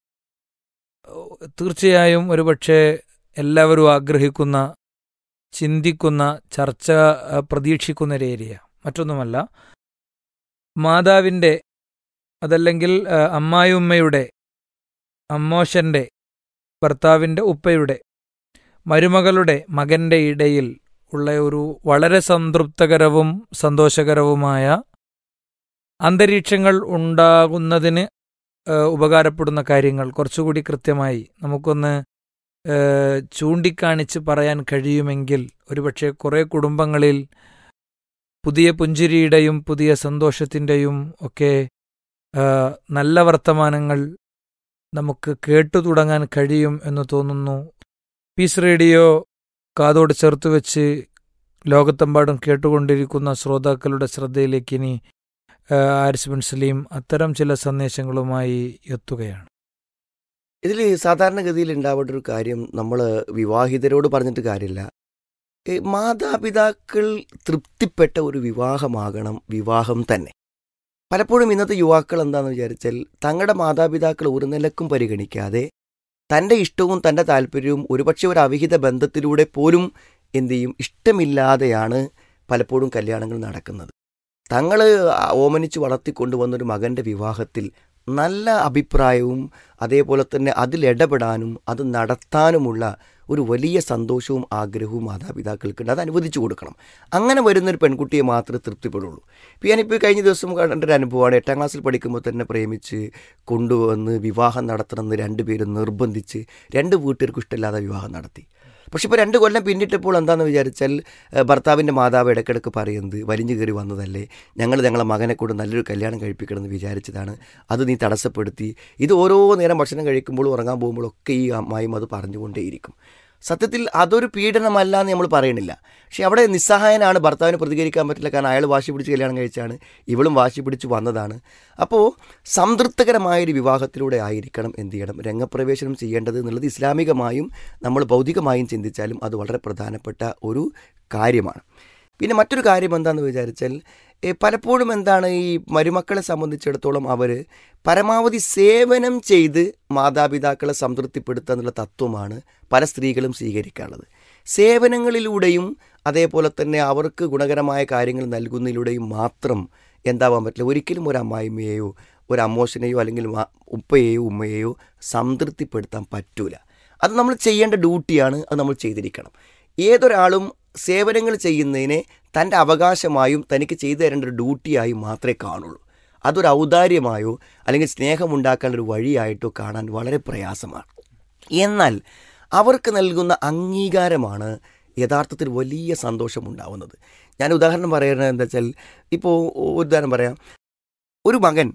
തീർച്ചയായും ഒരുപക്ഷെ എല്ലാവരും ആഗ്രഹിക്കുന്ന ചിന്തിക്കുന്ന ചർച്ച പ്രതീക്ഷിക്കുന്ന ഒരു ഏരിയ മറ്റൊന്നുമല്ല മാതാവിൻ്റെ അതല്ലെങ്കിൽ അമ്മായിയുമ്മയുടെ അമ്മോശൻ്റെ ഭർത്താവിൻ്റെ ഉപ്പയുടെ മരുമകളുടെ മകൻ്റെ ഇടയിൽ ഉള്ള ഒരു വളരെ സംതൃപ്തകരവും സന്തോഷകരവുമായ അന്തരീക്ഷങ്ങൾ ഉണ്ടാകുന്നതിന് ഉപകാരപ്പെടുന്ന കാര്യങ്ങൾ കുറച്ചുകൂടി കൃത്യമായി നമുക്കൊന്ന് ചൂണ്ടിക്കാണിച്ച് പറയാൻ കഴിയുമെങ്കിൽ ഒരുപക്ഷെ കുറേ കുടുംബങ്ങളിൽ പുതിയ പുഞ്ചിരിയുടെയും പുതിയ സന്തോഷത്തിൻ്റെയും ഒക്കെ നല്ല വർത്തമാനങ്ങൾ നമുക്ക് കേട്ടു തുടങ്ങാൻ കഴിയും എന്ന് തോന്നുന്നു പീസ് റേഡിയോ കാതോട് ചേർത്ത് വെച്ച് ലോകത്തെമ്പാടും കേട്ടുകൊണ്ടിരിക്കുന്ന ശ്രോതാക്കളുടെ ശ്രദ്ധയിലേക്ക് ഇനി ആരിസ് ബിൻ സലീം അത്തരം ചില സന്ദേശങ്ങളുമായി എത്തുകയാണ് ഇതിൽ സാധാരണഗതിയിൽ ഉണ്ടാവേണ്ട ഒരു കാര്യം നമ്മൾ വിവാഹിതരോട് പറഞ്ഞിട്ട് കാര്യമില്ല മാതാപിതാക്കൾ തൃപ്തിപ്പെട്ട ഒരു വിവാഹമാകണം വിവാഹം തന്നെ പലപ്പോഴും ഇന്നത്തെ യുവാക്കൾ എന്താണെന്ന് വിചാരിച്ചാൽ തങ്ങളുടെ മാതാപിതാക്കൾ ഒരു നിലക്കും പരിഗണിക്കാതെ തൻ്റെ ഇഷ്ടവും തൻ്റെ താല്പര്യവും ഒരുപക്ഷെ ഒരു അവിഹിത ബന്ധത്തിലൂടെ പോലും എന്തു ചെയ്യും ഇഷ്ടമില്ലാതെയാണ് പലപ്പോഴും കല്യാണങ്ങൾ നടക്കുന്നത് തങ്ങൾ ഓമനിച്ച് വളർത്തിക്കൊണ്ടുവന്നൊരു മകൻ്റെ വിവാഹത്തിൽ നല്ല അഭിപ്രായവും അതേപോലെ തന്നെ അതിലിടപെടാനും അത് നടത്താനുമുള്ള ഒരു വലിയ സന്തോഷവും ആഗ്രഹവും മാതാപിതാക്കൾക്കുണ്ട് അത് അനുവദിച്ചു കൊടുക്കണം അങ്ങനെ വരുന്നൊരു പെൺകുട്ടിയെ മാത്രമേ തൃപ്തിപ്പെടുള്ളൂ ഇപ്പോൾ ഞാനിപ്പോൾ കഴിഞ്ഞ ദിവസം കണ്ട ഒരു അനുഭവമാണ് എട്ടാം ക്ലാസ്സിൽ പഠിക്കുമ്പോൾ തന്നെ പ്രേമിച്ച് കൊണ്ടുവന്ന് വിവാഹം നടത്തണമെന്ന് രണ്ടുപേരും നിർബന്ധിച്ച് രണ്ട് വീട്ടുകാർക്കും ഇഷ്ടമില്ലാതെ വിവാഹം നടത്തി പക്ഷെ ഇപ്പോൾ രണ്ട് കൊല്ലം പിന്നിട്ടപ്പോൾ എന്താണെന്ന് വിചാരിച്ചാൽ ഏഹ്, ഭർത്താവിൻ്റെ മാതാവ് ഇടയ്ക്കിടയ്ക്ക് പറയുന്നത് വലിഞ്ഞു കയറി വന്നതല്ലേ ഞങ്ങൾ ഞങ്ങളെ മകനെ കൊണ്ട് നല്ലൊരു കല്യാണം കഴിപ്പിക്കണമെന്ന് വിചാരിച്ചതാണ് അത് നീ തടസ്സപ്പെടുത്തി ഇത് ഓരോ നേരം ഭക്ഷണം കഴിക്കുമ്പോഴും ഉറങ്ങാൻ പോകുമ്പോഴൊക്കെ ഈ അമ്മായും അത് പറഞ്ഞുകൊണ്ടേയിരിക്കും സത്യത്തിൽ അതൊരു പീഡനമല്ല എന്ന് നമ്മൾ പറയണില്ല പക്ഷെ അവിടെ നിസ്സഹായനാണ് ഭർത്താവിന് പ്രതികരിക്കാൻ പറ്റില്ല കാരണം അയാൾ വാശി പിടിച്ച് കല്യാണം കഴിച്ചാണ് ഇവളും വാശി പിടിച്ച് വന്നതാണ് അപ്പോൾ സംതൃപ്തകരമായൊരു വിവാഹത്തിലൂടെ ആയിരിക്കണം എന്ത് ചെയ്യണം രംഗപ്രവേശനം ചെയ്യേണ്ടത് എന്നുള്ളത് ഇസ്ലാമികമായും നമ്മൾ ഭൗതികമായും ചിന്തിച്ചാലും അത് വളരെ പ്രധാനപ്പെട്ട ഒരു കാര്യമാണ് പിന്നെ മറ്റൊരു കാര്യം എന്താണെന്ന് വിചാരിച്ചാൽ ഏ, പലപ്പോഴും എന്താണ് ഈ മരുമക്കളെ സംബന്ധിച്ചിടത്തോളം അവർ പരമാവധി സേവനം ചെയ്ത് മാതാപിതാക്കളെ സംതൃപ്തിപ്പെടുത്തുക എന്നുള്ള തത്വമാണ് പല സ്ത്രീകളും സ്വീകരിക്കാനുള്ളത് സേവനങ്ങളിലൂടെയും അതേപോലെ തന്നെ അവർക്ക് ഗുണകരമായ കാര്യങ്ങൾ നൽകുന്നതിലൂടെയും മാത്രം എന്താവാൻ പറ്റില്ല ഒരിക്കലും ഒരു അമ്മായിമ്മയെയോ ഒരു അമ്മോശനെയോ അല്ലെങ്കിൽ മാ- ഉപ്പയെയോ ഉമ്മയെയോ സംതൃപ്തിപ്പെടുത്താൻ പറ്റൂല അത് നമ്മൾ ചെയ്യേണ്ട ഡ്യൂട്ടിയാണ് അത് നമ്മൾ ചെയ്തിരിക്കണം ഏതൊരാളും സേവനങ്ങൾ ചെയ്യുന്നതിനെ തൻ്റെ അവകാശമായും തനിക്ക് ചെയ്തു തരേണ്ട ഒരു ഡ്യൂട്ടിയായും മാത്രമേ കാണുള്ളൂ അതൊരു ഔദാര്യമായോ അല്ലെങ്കിൽ സ്നേഹമുണ്ടാക്കാനുള്ള ഒരു വഴിയായിട്ടോ കാണാൻ വളരെ പ്രയാസമാണ് എന്നാൽ അവർക്ക് നൽകുന്ന അംഗീകാരമാണ് യഥാർത്ഥത്തിൽ വലിയ സന്തോഷമുണ്ടാവുന്നത് ഞാൻ ഉദാഹരണം പറയുന്നത് എന്താ വെച്ചാൽ ഇപ്പോൾ ഉദാഹരണം പറയാം ഒരു മകൻ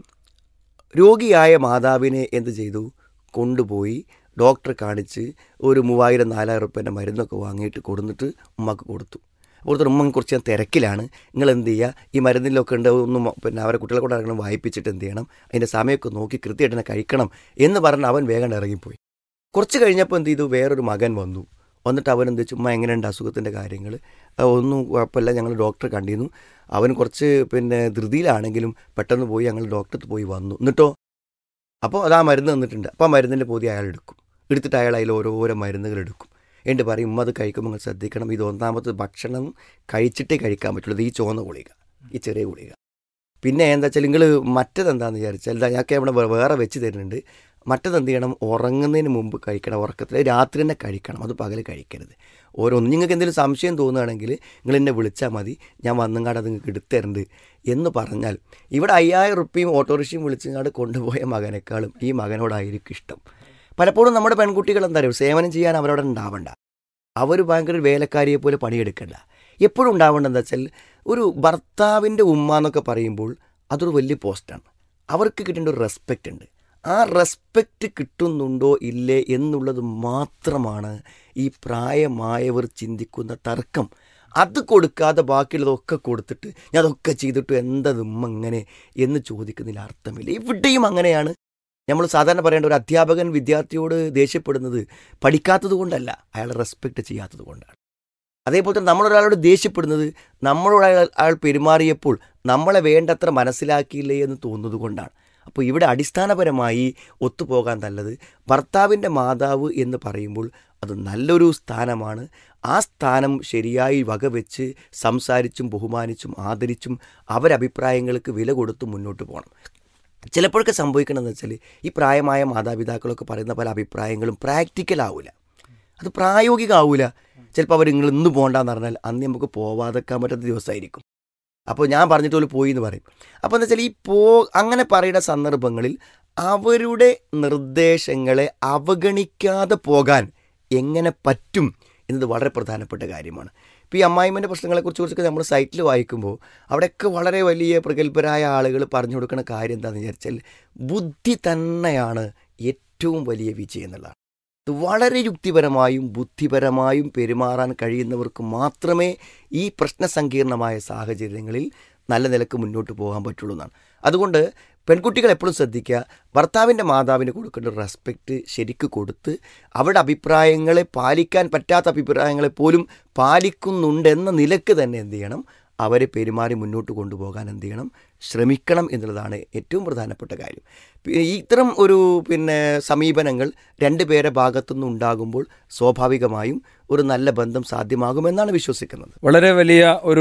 രോഗിയായ മാതാവിനെ എന്ത് ചെയ്തു കൊണ്ടുപോയി ഡോക്ടറെ കാണിച്ച് ഒരു മൂവായിരം നാലായിരം റുപ്യൻ്റെ മരുന്നൊക്കെ വാങ്ങിയിട്ട് കൊടുത്തിട്ട് ഉമ്മക്ക് കൊടുത്തു കൊടുത്തിട്ട് ഉമ്മ കുറച്ച് ഞാൻ തിരക്കിലാണ് നിങ്ങൾ എന്ത് ചെയ്യുക ഈ മരുന്നിലൊക്കെ ഉണ്ട് ഒന്നും പിന്നെ അവരെ കുട്ടികളെ കൊണ്ട് ഇറങ്ങണം വായിപ്പിച്ചിട്ട് എന്ത് ചെയ്യണം അതിൻ്റെ സമയമൊക്കെ നോക്കി കൃത്യമായിട്ട് തന്നെ കഴിക്കണം എന്ന് പറഞ്ഞ് അവൻ വേഗം ഇറങ്ങിപ്പോയി കുറച്ച് കഴിഞ്ഞപ്പോൾ എന്ത് ചെയ്തു വേറൊരു മകൻ വന്നു വന്നിട്ട് അവൻ എന്ത് ചുമ്മാ എങ്ങനെയുണ്ട് അസുഖത്തിൻ്റെ കാര്യങ്ങൾ ആ, ഒന്നും കുഴപ്പമില്ല ഞങ്ങൾ ഡോക്ടറെ കണ്ടിരുന്നു അവൻ കുറച്ച് പിന്നെ ധൃതിയിലാണെങ്കിലും പെട്ടെന്ന് പോയി ഞങ്ങൾ ഡോക്ടർക്ക് പോയി വന്നു എന്നിട്ടോ അപ്പോൾ അത് ആ മരുന്ന് തന്നിട്ടുണ്ട് അപ്പോൾ ആ മരുന്നിൻ്റെ പൊതി അയാൾ എടുക്കും എടുത്തിട്ട് അയാൾ അതിൽ ഓരോരോ മരുന്നുകൾ എടുക്കും എന്നിട്ട് പറയും ഉമ്മ അത് കഴിക്കുമ്പോൾ നിങ്ങൾ ശ്രദ്ധിക്കണം ഇത് ഒന്നാമത് ഭക്ഷണം കഴിച്ചിട്ടേ കഴിക്കാൻ പറ്റുള്ളൂ ഇത് ഈ ചുവന്ന ഗുളിക ഈ ചെറിയ ഗുളിക പിന്നെ എന്താ വെച്ചാൽ നിങ്ങൾ മറ്റതെന്താണെന്ന് വിചാരിച്ചാൽ ഇതാ ഞങ്ങൾക്ക് ഇവിടെ വേ- വേറെ വെച്ച് തരുന്നുണ്ട് മറ്റത് എന്ത് ചെയ്യണം ഉറങ്ങുന്നതിന് മുമ്പ് കഴിക്കണം ഉറക്കത്തിൽ രാത്രി തന്നെ കഴിക്കണം അത് പകൽ കഴിക്കരുത് ഓരോന്നും നിങ്ങൾക്ക് എന്തെങ്കിലും സംശയം തോന്നുകയാണെങ്കിൽ നിങ്ങൾ എന്നെ വിളിച്ചാൽ മതി ഞാൻ വന്നുങ്ങാട് അത് നിങ്ങൾക്ക് എടുത്തരുന്നുണ്ട് എന്ന് പറഞ്ഞാൽ ഇവിടെ അയ്യായിരം റുപ്യയും ഓട്ടോറിക്ഷയും വിളിച്ചുങ്ങാട് കൊണ്ടുപോയ മകനേക്കാളും ഈ മകനോടായിരിക്കും ഇഷ്ടം പലപ്പോഴും നമ്മുടെ പെൺകുട്ടികൾ എന്താ പറയുക സേവനം ചെയ്യാൻ അവരവിടെ ഉണ്ടാവണ്ട അവർ ഭയങ്കര ഒരു വേലക്കാരിയെ പോലെ പണിയെടുക്കണ്ട എപ്പോഴും ഉണ്ടാവേണ്ടത് എന്താ വെച്ചാൽ ഒരു ഭർത്താവിൻ്റെ ഉമ്മ എന്നൊക്കെ പറയുമ്പോൾ അതൊരു വലിയ പോസ്റ്റാണ് അവർക്ക് കിട്ടേണ്ട ഒരു റെസ്പെക്റ്റ് ഉണ്ട് ആ റെസ്പെക്റ്റ് കിട്ടുന്നുണ്ടോ ഇല്ലേ എന്നുള്ളത് മാത്രമാണ് ഈ പ്രായമായവർ ചിന്തിക്കുന്ന തർക്കം അത് കൊടുക്കാതെ ബാക്കിയുള്ളതൊക്കെ കൊടുത്തിട്ട് ഞാൻ അതൊക്കെ ചെയ്തിട്ട് എന്തത് ഉമ്മ ഇങ്ങനെ എന്ന് ചോദിക്കുന്നതിൽ അർത്ഥമില്ല ഇവിടെയും അങ്ങനെയാണ് നമ്മൾ സാധാരണ പറയേണ്ട ഒരു അധ്യാപകൻ വിദ്യാർത്ഥിയോട് ദേഷ്യപ്പെടുന്നത് പഠിക്കാത്തത് കൊണ്ടല്ല അയാളെ റെസ്പെക്റ്റ് ചെയ്യാത്തത് കൊണ്ടാണ് അതേപോലെ തന്നെ നമ്മളൊരാളോട് ദേഷ്യപ്പെടുന്നത് നമ്മളോട് അയാൾ അയാൾ പെരുമാറിയപ്പോൾ നമ്മളെ വേണ്ടത്ര മനസ്സിലാക്കിയില്ലേ എന്ന് തോന്നുന്നത് കൊണ്ടാണ് അപ്പോൾ ഇവിടെ അടിസ്ഥാനപരമായി ഒത്തുപോകാൻ നല്ലത് ഭർത്താവിൻ്റെ മാതാവ് എന്ന് പറയുമ്പോൾ അത് നല്ലൊരു സ്ഥാനമാണ് ആ സ്ഥാനം ശരിയായി വകവെച്ച് സംസാരിച്ചും ബഹുമാനിച്ചും ആദരിച്ചും അവരഭിപ്രായങ്ങൾക്ക് വില കൊടുത്തും മുന്നോട്ട് പോകണം ചിലപ്പോഴൊക്കെ സംഭവിക്കണമെന്ന് വെച്ചാൽ ഈ പ്രായമായ മാതാപിതാക്കളൊക്കെ പറയുന്ന പല അഭിപ്രായങ്ങളും പ്രാക്ടിക്കൽ ആവില്ല അത് പ്രായോഗികമാവില്ല ചിലപ്പോൾ അവർ നിങ്ങൾ ഇന്ന് പോകണ്ടെന്ന് പറഞ്ഞാൽ അന്ന് നമുക്ക് പോവാതെക്കാൻ പറ്റാത്ത ദിവസമായിരിക്കും അപ്പോൾ ഞാൻ പറഞ്ഞിട്ട് പോലും പോയി എന്ന് പറയും അപ്പോൾ എന്താ വെച്ചാൽ ഈ പോ അങ്ങനെ പറയുന്ന സന്ദർഭങ്ങളിൽ അവരുടെ നിർദ്ദേശങ്ങളെ അവഗണിക്കാതെ പോകാൻ എങ്ങനെ പറ്റും എന്നത് വളരെ പ്രധാനപ്പെട്ട കാര്യമാണ് ഇപ്പോൾ ഈ അമ്മായിമ്മൻ്റെ പ്രശ്നങ്ങളെക്കുറിച്ച് കുറിച്ചൊക്കെ നമ്മൾ സൈറ്റിൽ വായിക്കുമ്പോൾ അവിടെയൊക്കെ വളരെ വലിയ പ്രഗത്ഭരായ ആളുകൾ പറഞ്ഞു കൊടുക്കുന്ന കാര്യം എന്താണെന്ന് വിചാരിച്ചാൽ ബുദ്ധി തന്നെയാണ് ഏറ്റവും വലിയ വിജയം എന്നുള്ളതാണ് ഇത് വളരെ യുക്തിപരമായും ബുദ്ധിപരമായും പെരുമാറാൻ കഴിയുന്നവർക്ക് മാത്രമേ ഈ പ്രശ്നസങ്കീർണമായ സാഹചര്യങ്ങളിൽ നല്ല നിലക്ക് മുന്നോട്ട് പോകാൻ പറ്റുള്ളൂ എന്നാണ് അതുകൊണ്ട് പെൺകുട്ടികൾ എപ്പോഴും ശ്രദ്ധിക്കുക ഭർത്താവിൻ്റെ മാതാവിന് കൊടുക്കേണ്ട റെസ്പെക്റ്റ് ശരിക്ക് കൊടുത്ത് അവരുടെ അഭിപ്രായങ്ങളെ പാലിക്കാൻ പറ്റാത്ത അഭിപ്രായങ്ങളെ പോലും പാലിക്കുന്നുണ്ടെന്ന നിലക്ക് തന്നെ എന്ത് ചെയ്യണം അവരെ പെരുമാറി മുന്നോട്ട് കൊണ്ടുപോകാൻ എന്ത് ചെയ്യണം ശ്രമിക്കണം എന്നുള്ളതാണ് ഏറ്റവും പ്രധാനപ്പെട്ട കാര്യം പി- ഇത്തരം ഒരു പിന്നെ സമീപനങ്ങൾ രണ്ട് പേരെ ഭാഗത്തുനിന്ന് ഉണ്ടാകുമ്പോൾ സ്വാഭാവികമായും ഒരു നല്ല ബന്ധം സാധ്യമാകുമെന്നാണ് വിശ്വസിക്കുന്നത് വളരെ വലിയ ഒരു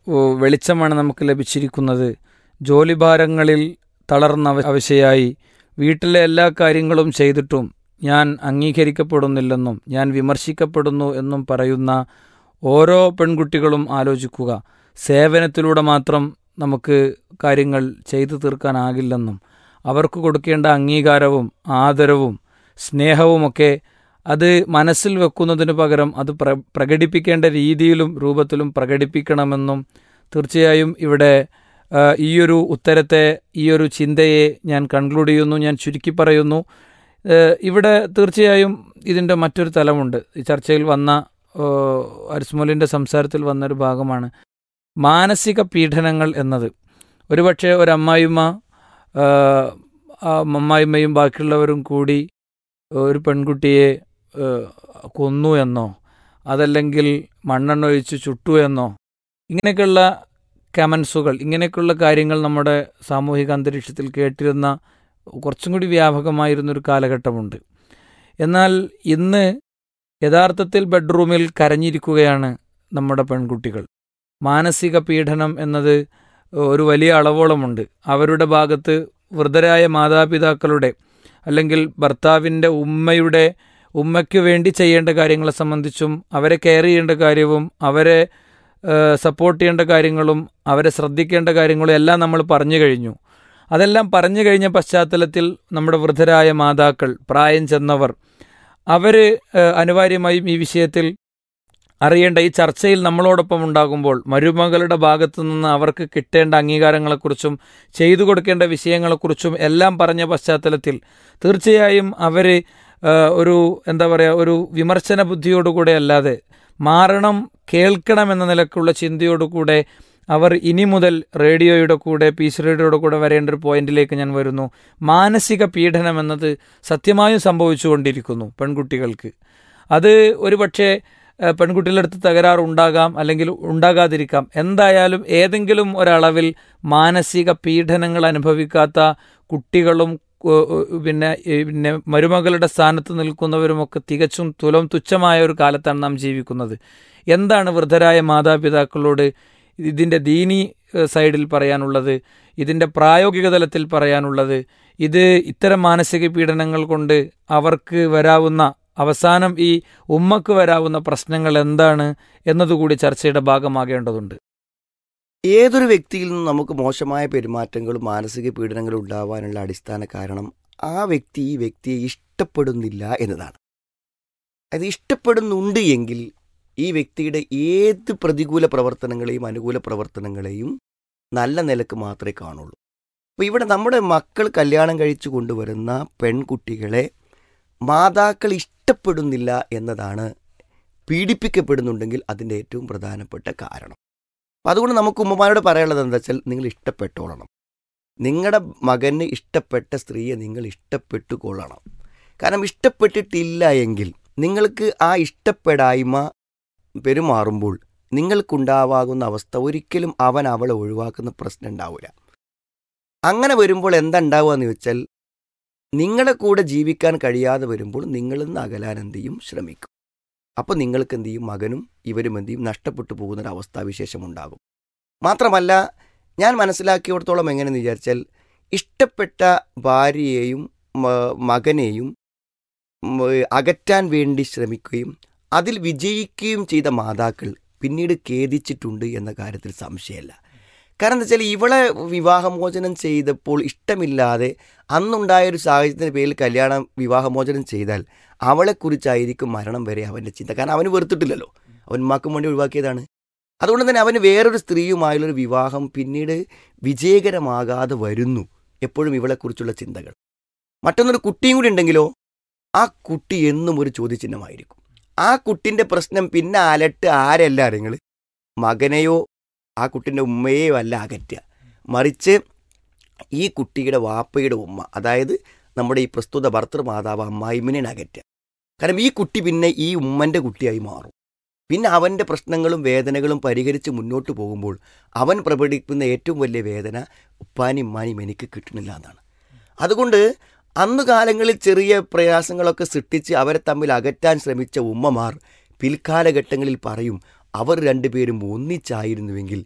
ഓ, വെളിച്ചമാണ് നമുക്ക് ലഭിച്ചിരിക്കുന്നത് ജോലിഭാരങ്ങളിൽ തളർന്ന അവ- അവശയായി വീട്ടിലെ എല്ലാ കാര്യങ്ങളും ചെയ്തിട്ടും ഞാൻ അംഗീകരിക്കപ്പെടുന്നില്ലെന്നും ഞാൻ വിമർശിക്കപ്പെടുന്നു എന്നും പറയുന്ന ഓരോ പെൺകുട്ടികളും ആലോചിക്കുക സേവനത്തിലൂടെ മാത്രം നമുക്ക് കാര്യങ്ങൾ ചെയ്തു തീർക്കാനാകില്ലെന്നും അവർക്ക് കൊടുക്കേണ്ട അംഗീകാരവും ആദരവും സ്നേഹവുമൊക്കെ അത് മനസ്സിൽ വെക്കുന്നതിന് പകരം അത് പ്ര പ്രകടിപ്പിക്കേണ്ട രീതിയിലും രൂപത്തിലും പ്രകടിപ്പിക്കണമെന്നും തീർച്ചയായും ഇവിടെ ആ, ഈയൊരു ഉത്തരത്തെ ഈയൊരു ചിന്തയെ ഞാൻ കൺക്ലൂഡ് ചെയ്യുന്നു ഞാൻ ചുരുക്കി പറയുന്നു ഏ, ഇവിടെ തീർച്ചയായും ഇതിൻ്റെ മറ്റൊരു തലമുണ്ട് ഈ ചർച്ചയിൽ വന്ന അരിസ്മോലിൻ്റെ സംസാരത്തിൽ വന്നൊരു ഭാഗമാണ് മാനസിക പീഡനങ്ങൾ എന്നത് ഒരുപക്ഷെ ഒരമ്മായിമ്മ ആ, ആ അമ്മായിമ്മയും ബാക്കിയുള്ളവരും കൂടി ഒരു പെൺകുട്ടിയെ ഏ, കൊന്നു എന്നോ അതല്ലെങ്കിൽ മണ്ണെണ്ണ ഒഴിച്ച് ചുട്ടു എന്നോ ഇങ്ങനെയൊക്കെയുള്ള കമൻസുകൾ ഇങ്ങനെയൊക്കെയുള്ള കാര്യങ്ങൾ നമ്മുടെ സാമൂഹിക അന്തരീക്ഷത്തിൽ കേട്ടിരുന്ന കുറച്ചും കൂടി വ്യാപകമായിരുന്നൊരു കാലഘട്ടമുണ്ട് എന്നാൽ ഇന്ന് യഥാർത്ഥത്തിൽ ബെഡ്റൂമിൽ കരഞ്ഞിരിക്കുകയാണ് നമ്മുടെ പെൺകുട്ടികൾ മാനസിക പീഡനം എന്നത് ഒരു വലിയ അളവോളമുണ്ട് അവരുടെ ഭാഗത്ത് വൃദ്ധരായ മാതാപിതാക്കളുടെ അല്ലെങ്കിൽ ഭർത്താവിൻ്റെ ഉമ്മയുടെ ഉമ്മയ്ക്ക് വേണ്ടി ചെയ്യേണ്ട കാര്യങ്ങളെ സംബന്ധിച്ചും അവരെ കെയർ ചെയ്യേണ്ട കാര്യവും അവരെ സപ്പോർട്ട് ചെയ്യേണ്ട കാര്യങ്ങളും അവരെ ശ്രദ്ധിക്കേണ്ട കാര്യങ്ങളും എല്ലാം നമ്മൾ പറഞ്ഞു കഴിഞ്ഞു അതെല്ലാം പറഞ്ഞു കഴിഞ്ഞ പശ്ചാത്തലത്തിൽ നമ്മുടെ വൃദ്ധരായ മാതാക്കൾ പ്രായം ചെന്നവർ അവർ അനിവാര്യമായും ഈ വിഷയത്തിൽ അറിയേണ്ട ഈ ചർച്ചയിൽ നമ്മളോടൊപ്പം ഉണ്ടാകുമ്പോൾ മരുമകളുടെ ഭാഗത്തു നിന്ന് അവർക്ക് കിട്ടേണ്ട അംഗീകാരങ്ങളെക്കുറിച്ചും ചെയ്തു കൊടുക്കേണ്ട വിഷയങ്ങളെക്കുറിച്ചും എല്ലാം പറഞ്ഞ പശ്ചാത്തലത്തിൽ തീർച്ചയായും അവർ ഒരു എന്താ പറയുക ഒരു വിമർശന ബുദ്ധിയോടുകൂടെ അല്ലാതെ മാറണം കേൾക്കണം എന്ന നിലക്കുള്ള ചിന്തയോടുകൂടെ അവർ ഇനി മുതൽ റേഡിയോയുടെ കൂടെ പീസ് റേഡിയോയുടെ കൂടെ വരേണ്ട ഒരു പോയിന്റിലേക്ക് ഞാൻ വരുന്നു മാനസിക പീഡനം എന്നത് സത്യമായും സംഭവിച്ചുകൊണ്ടിരിക്കുന്നു പെൺകുട്ടികൾക്ക് അത് ഒരുപക്ഷെ പെൺകുട്ടികളുടെ അടുത്ത് തകരാറുണ്ടാകാം അല്ലെങ്കിൽ ഉണ്ടാകാതിരിക്കാം എന്തായാലും ഏതെങ്കിലും ഒരളവിൽ മാനസിക പീഡനങ്ങൾ അനുഭവിക്കാത്ത കുട്ടികളും പിന്നെ പിന്നെ മരുമകളുടെ സ്ഥാനത്ത് നിൽക്കുന്നവരുമൊക്കെ തികച്ചും തുലം തുച്ഛമായ ഒരു കാലത്താണ് നാം ജീവിക്കുന്നത് എന്താണ് വൃദ്ധരായ മാതാപിതാക്കളോട് ഇതിൻ്റെ ദീനി സൈഡിൽ പറയാനുള്ളത് ഇതിൻ്റെ പ്രായോഗിക തലത്തിൽ പറയാനുള്ളത് ഇത് ഇത്തരം മാനസിക പീഡനങ്ങൾ കൊണ്ട് അവർക്ക് വരാവുന്ന അവസാനം ഈ ഉമ്മക്ക് വരാവുന്ന പ്രശ്നങ്ങൾ എന്താണ് എന്നതുകൂടി ചർച്ചയുടെ ഭാഗമാകേണ്ടതുണ്ട് ഏതൊരു വ്യക്തിയിൽ നിന്നും നമുക്ക് മോശമായ പെരുമാറ്റങ്ങളും മാനസിക പീഡനങ്ങളും ഉണ്ടാവാനുള്ള അടിസ്ഥാന കാരണം ആ വ്യക്തി ഈ വ്യക്തിയെ ഇഷ്ടപ്പെടുന്നില്ല എന്നതാണ് അത് ഇഷ്ടപ്പെടുന്നുണ്ട് എങ്കിൽ ഈ വ്യക്തിയുടെ ഏത് പ്രതികൂല പ്രവർത്തനങ്ങളെയും അനുകൂല പ്രവർത്തനങ്ങളെയും നല്ല നിലക്ക് മാത്രമേ കാണുള്ളൂ അപ്പോൾ ഇവിടെ നമ്മുടെ മക്കൾ കല്യാണം കഴിച്ചു കൊണ്ടുവരുന്ന പെൺകുട്ടികളെ മാതാക്കൾ ഇഷ്ടപ്പെടുന്നില്ല എന്നതാണ് പീഡിപ്പിക്കപ്പെടുന്നുണ്ടെങ്കിൽ അതിൻ്റെ ഏറ്റവും പ്രധാനപ്പെട്ട കാരണം അപ്പം അതുകൊണ്ട് നമുക്ക് ഉമ്മമാരോട് പറയാനുള്ളത് എന്താ വെച്ചാൽ നിങ്ങൾ ഇഷ്ടപ്പെട്ടോളണം നിങ്ങളുടെ മകന് ഇഷ്ടപ്പെട്ട സ്ത്രീയെ നിങ്ങൾ ഇഷ്ടപ്പെട്ടുകൊള്ളണം കാരണം ഇഷ്ടപ്പെട്ടിട്ടില്ല എങ്കിൽ നിങ്ങൾക്ക് ആ ഇഷ്ടപ്പെടായ്മ പെരുമാറുമ്പോൾ നിങ്ങൾക്കുണ്ടാവാകുന്ന അവസ്ഥ ഒരിക്കലും അവൻ അവളെ ഒഴിവാക്കുന്ന പ്രശ്നം ഉണ്ടാവില്ല അങ്ങനെ വരുമ്പോൾ എന്താ ഉണ്ടാവുക എന്ന് വെച്ചാൽ നിങ്ങളുടെ കൂടെ ജീവിക്കാൻ കഴിയാതെ വരുമ്പോൾ നിങ്ങളിൽ നിന്ന് അകലാൻ എന്ത് ചെയ്യും ശ്രമിക്കും അപ്പോൾ നിങ്ങൾക്ക് എന്ത് ചെയ്യും മകനും ഇവരും എന്ത് ചെയ്യും നഷ്ടപ്പെട്ടു പോകുന്നൊരു അവസ്ഥാവിശേഷം ഉണ്ടാകും മാത്രമല്ല ഞാൻ മനസ്സിലാക്കിയിടത്തോളം എങ്ങനെയെന്ന് വിചാരിച്ചാൽ ഇഷ്ടപ്പെട്ട ഭാര്യയെയും മകനെയും അകറ്റാൻ വേണ്ടി ശ്രമിക്കുകയും അതിൽ വിജയിക്കുകയും ചെയ്ത മാതാക്കൾ പിന്നീട് ഖേദിച്ചിട്ടുണ്ട് എന്ന കാര്യത്തിൽ സംശയമല്ല കാരണം എന്താ വെച്ചാൽ ഇവളെ വിവാഹമോചനം ചെയ്തപ്പോൾ ഇഷ്ടമില്ലാതെ അന്നുണ്ടായ ഒരു സാഹചര്യത്തിൻ്റെ പേരിൽ കല്യാണം വിവാഹമോചനം ചെയ്താൽ അവളെക്കുറിച്ചായിരിക്കും മരണം വരെ അവൻ്റെ ചിന്ത കാരണം അവന് വെറുത്തിട്ടില്ലല്ലോ അവൻ ഉമ്മാക്കും വേണ്ടി ഒഴിവാക്കിയതാണ് അതുകൊണ്ട് തന്നെ അവന് വേറൊരു സ്ത്രീയുമായുള്ളൊരു വിവാഹം പിന്നീട് വിജയകരമാകാതെ വരുന്നു എപ്പോഴും ഇവളെക്കുറിച്ചുള്ള ചിന്തകൾ മറ്റൊന്നൊരു കുട്ടിയും കൂടി ഉണ്ടെങ്കിലോ ആ കുട്ടി എന്നും ഒരു ചോദ്യചിഹ്നമായിരിക്കും ആ കുട്ടിൻ്റെ പ്രശ്നം പിന്നെ അലട്ട് ആരല്ല നിങ്ങൾ മകനെയോ ആ കുട്ടിൻ്റെ ഉമ്മയെയോ അല്ല അകറ്റുക മറിച്ച് ഈ കുട്ടിയുടെ വാപ്പയുടെ ഉമ്മ അതായത് നമ്മുടെ ഈ പ്രസ്തുത ഭർത്തൃമാതാവ് അമ്മായിമിനെ അകറ്റുക കാരണം ഈ കുട്ടി പിന്നെ ഈ ഉമ്മൻ്റെ കുട്ടിയായി മാറും പിന്നെ അവൻ്റെ പ്രശ്നങ്ങളും വേദനകളും പരിഹരിച്ച് മുന്നോട്ട് പോകുമ്പോൾ അവൻ പ്രകടിപ്പിക്കുന്ന ഏറ്റവും വലിയ വേദന ഉപ്പാനും ഉമ്മാനും എനിക്ക് കിട്ടുന്നില്ല എന്നാണ് അതുകൊണ്ട് അന്നു കാലങ്ങളിൽ ചെറിയ പ്രയാസങ്ങളൊക്കെ സൃഷ്ടിച്ച് അവരെ തമ്മിൽ അകറ്റാൻ ശ്രമിച്ച ഉമ്മമാർ പിൽക്കാലഘട്ടങ്ങളിൽ പറയും അവർ രണ്ടുപേരും ഒന്നിച്ചായിരുന്നുവെങ്കിൽ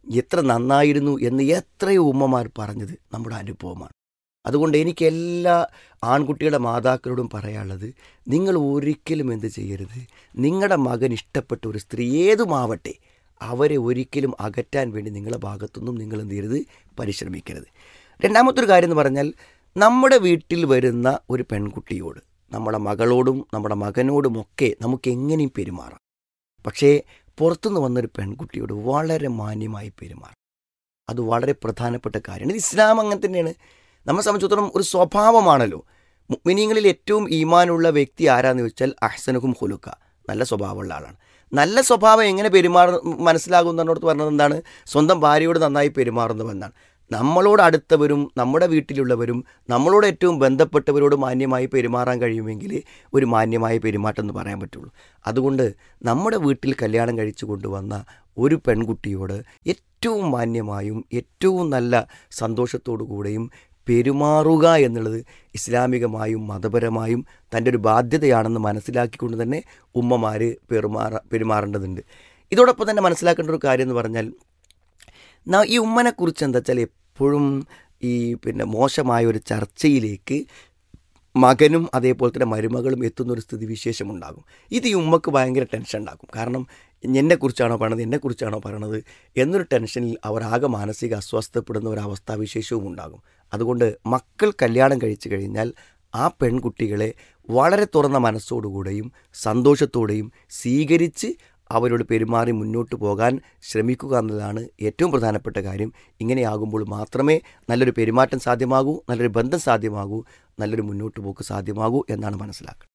എത്ര നന്നായിരുന്നു എന്ന് എത്രയോ ഉമ്മമാർ പറഞ്ഞത് നമ്മുടെ അനുഭവമാണ് അതുകൊണ്ട് എനിക്ക് എല്ലാ ആൺകുട്ടികളുടെ മാതാക്കളോടും പറയാനുള്ളത് നിങ്ങൾ ഒരിക്കലും എന്ത് ചെയ്യരുത് നിങ്ങളുടെ മകൻ ഇഷ്ടപ്പെട്ട ഒരു സ്ത്രീ ഏതുമാവട്ടെ അവരെ ഒരിക്കലും അകറ്റാൻ വേണ്ടി നിങ്ങളുടെ ഭാഗത്തുനിന്നും നിങ്ങൾ എന്ത് ചെയ്യരുത് പരിശ്രമിക്കരുത് രണ്ടാമത്തെ ഒരു കാര്യം എന്ന് പറഞ്ഞാൽ നമ്മുടെ വീട്ടിൽ വരുന്ന ഒരു പെൺകുട്ടിയോട് നമ്മുടെ മകളോടും നമ്മുടെ മകനോടുമൊക്കെ നമുക്ക് എങ്ങനെയും പെരുമാറാം പക്ഷേ പുറത്തുനിന്ന് വന്നൊരു പെൺകുട്ടിയോട് വളരെ മാന്യമായി പെരുമാറാം അത് വളരെ പ്രധാനപ്പെട്ട കാര്യമാണ് ഇത് ഇസ്ലാം അങ്ങനെ തന്നെയാണ് നമ്മെ സംബന്ധിച്ചിടത്തോളം ഒരു സ്വഭാവമാണല്ലോ മുഗ്മിനീങ്ങളിൽ ഏറ്റവും ഈമാനുള്ള വ്യക്തി ആരാന്ന് ചോദിച്ചാൽ അഹ്സനുഹും ഹുലുക്ക നല്ല സ്വഭാവമുള്ള ആളാണ് നല്ല സ്വഭാവം എങ്ങനെ പെരുമാറ മനസ്സിലാകുന്നതിനോട് പറഞ്ഞത് എന്താണ് സ്വന്തം ഭാര്യയോട് നന്നായി പെരുമാറുന്നവെന്നാണ് നമ്മളോട് അടുത്തവരും നമ്മുടെ വീട്ടിലുള്ളവരും നമ്മളോട് ഏറ്റവും ബന്ധപ്പെട്ടവരോട് മാന്യമായി പെരുമാറാൻ കഴിയുമെങ്കിൽ ഒരു മാന്യമായ പെരുമാറ്റം എന്ന് പറയാൻ പറ്റുള്ളൂ അതുകൊണ്ട് നമ്മുടെ വീട്ടിൽ കല്യാണം കഴിച്ചു കൊണ്ടുവന്ന ഒരു പെൺകുട്ടിയോട് ഏറ്റവും മാന്യമായും ഏറ്റവും നല്ല സന്തോഷത്തോടു കൂടെയും പെരുമാറുക എന്നുള്ളത് ഇസ്ലാമികമായും മതപരമായും തൻ്റെ ഒരു ബാധ്യതയാണെന്ന് മനസ്സിലാക്കിക്കൊണ്ട് തന്നെ ഉമ്മമാർ പെരുമാറ പെരുമാറേണ്ടതുണ്ട് ഇതോടൊപ്പം തന്നെ മനസ്സിലാക്കേണ്ട ഒരു കാര്യം എന്ന് പറഞ്ഞാൽ ന- ഈ ഉമ്മനെക്കുറിച്ച് എന്താ വെച്ചാൽ എപ്പോഴും ഈ പിന്നെ മോശമായ ഒരു ചർച്ചയിലേക്ക് മകനും അതേപോലെ തന്നെ മരുമകളും എത്തുന്ന ഒരു സ്ഥിതി വിശേഷമുണ്ടാകും ഇത് ഈ ഉമ്മക്ക് ഭയങ്കര ടെൻഷൻ ഉണ്ടാക്കും കാരണം എന്നെക്കുറിച്ചാണോ പറയണത് എന്നെക്കുറിച്ചാണോ പറയണത് എന്നൊരു ടെൻഷനിൽ അവർ ആകെ മാനസിക അസ്വസ്ഥപ്പെടുന്ന ഒരു അവസ്ഥാവിശേഷവും ഉണ്ടാകും അതുകൊണ്ട് മക്കൾ കല്യാണം കഴിച്ചു കഴിഞ്ഞാൽ ആ പെൺകുട്ടികളെ വളരെ തുറന്ന മനസ്സോടുകൂടെയും സന്തോഷത്തോടെയും സ്വീകരിച്ച് അവരോട് പെരുമാറി മുന്നോട്ട് പോകാൻ ശ്രമിക്കുക എന്നതാണ് ഏറ്റവും പ്രധാനപ്പെട്ട കാര്യം ഇങ്ങനെയാകുമ്പോൾ മാത്രമേ നല്ലൊരു പെരുമാറ്റം സാധ്യമാകൂ നല്ലൊരു ബന്ധം സാധ്യമാകൂ നല്ലൊരു മുന്നോട്ട് പോക്ക് സാധ്യമാകൂ എന്നാണ് മനസ്സിലാക്കുന്നത്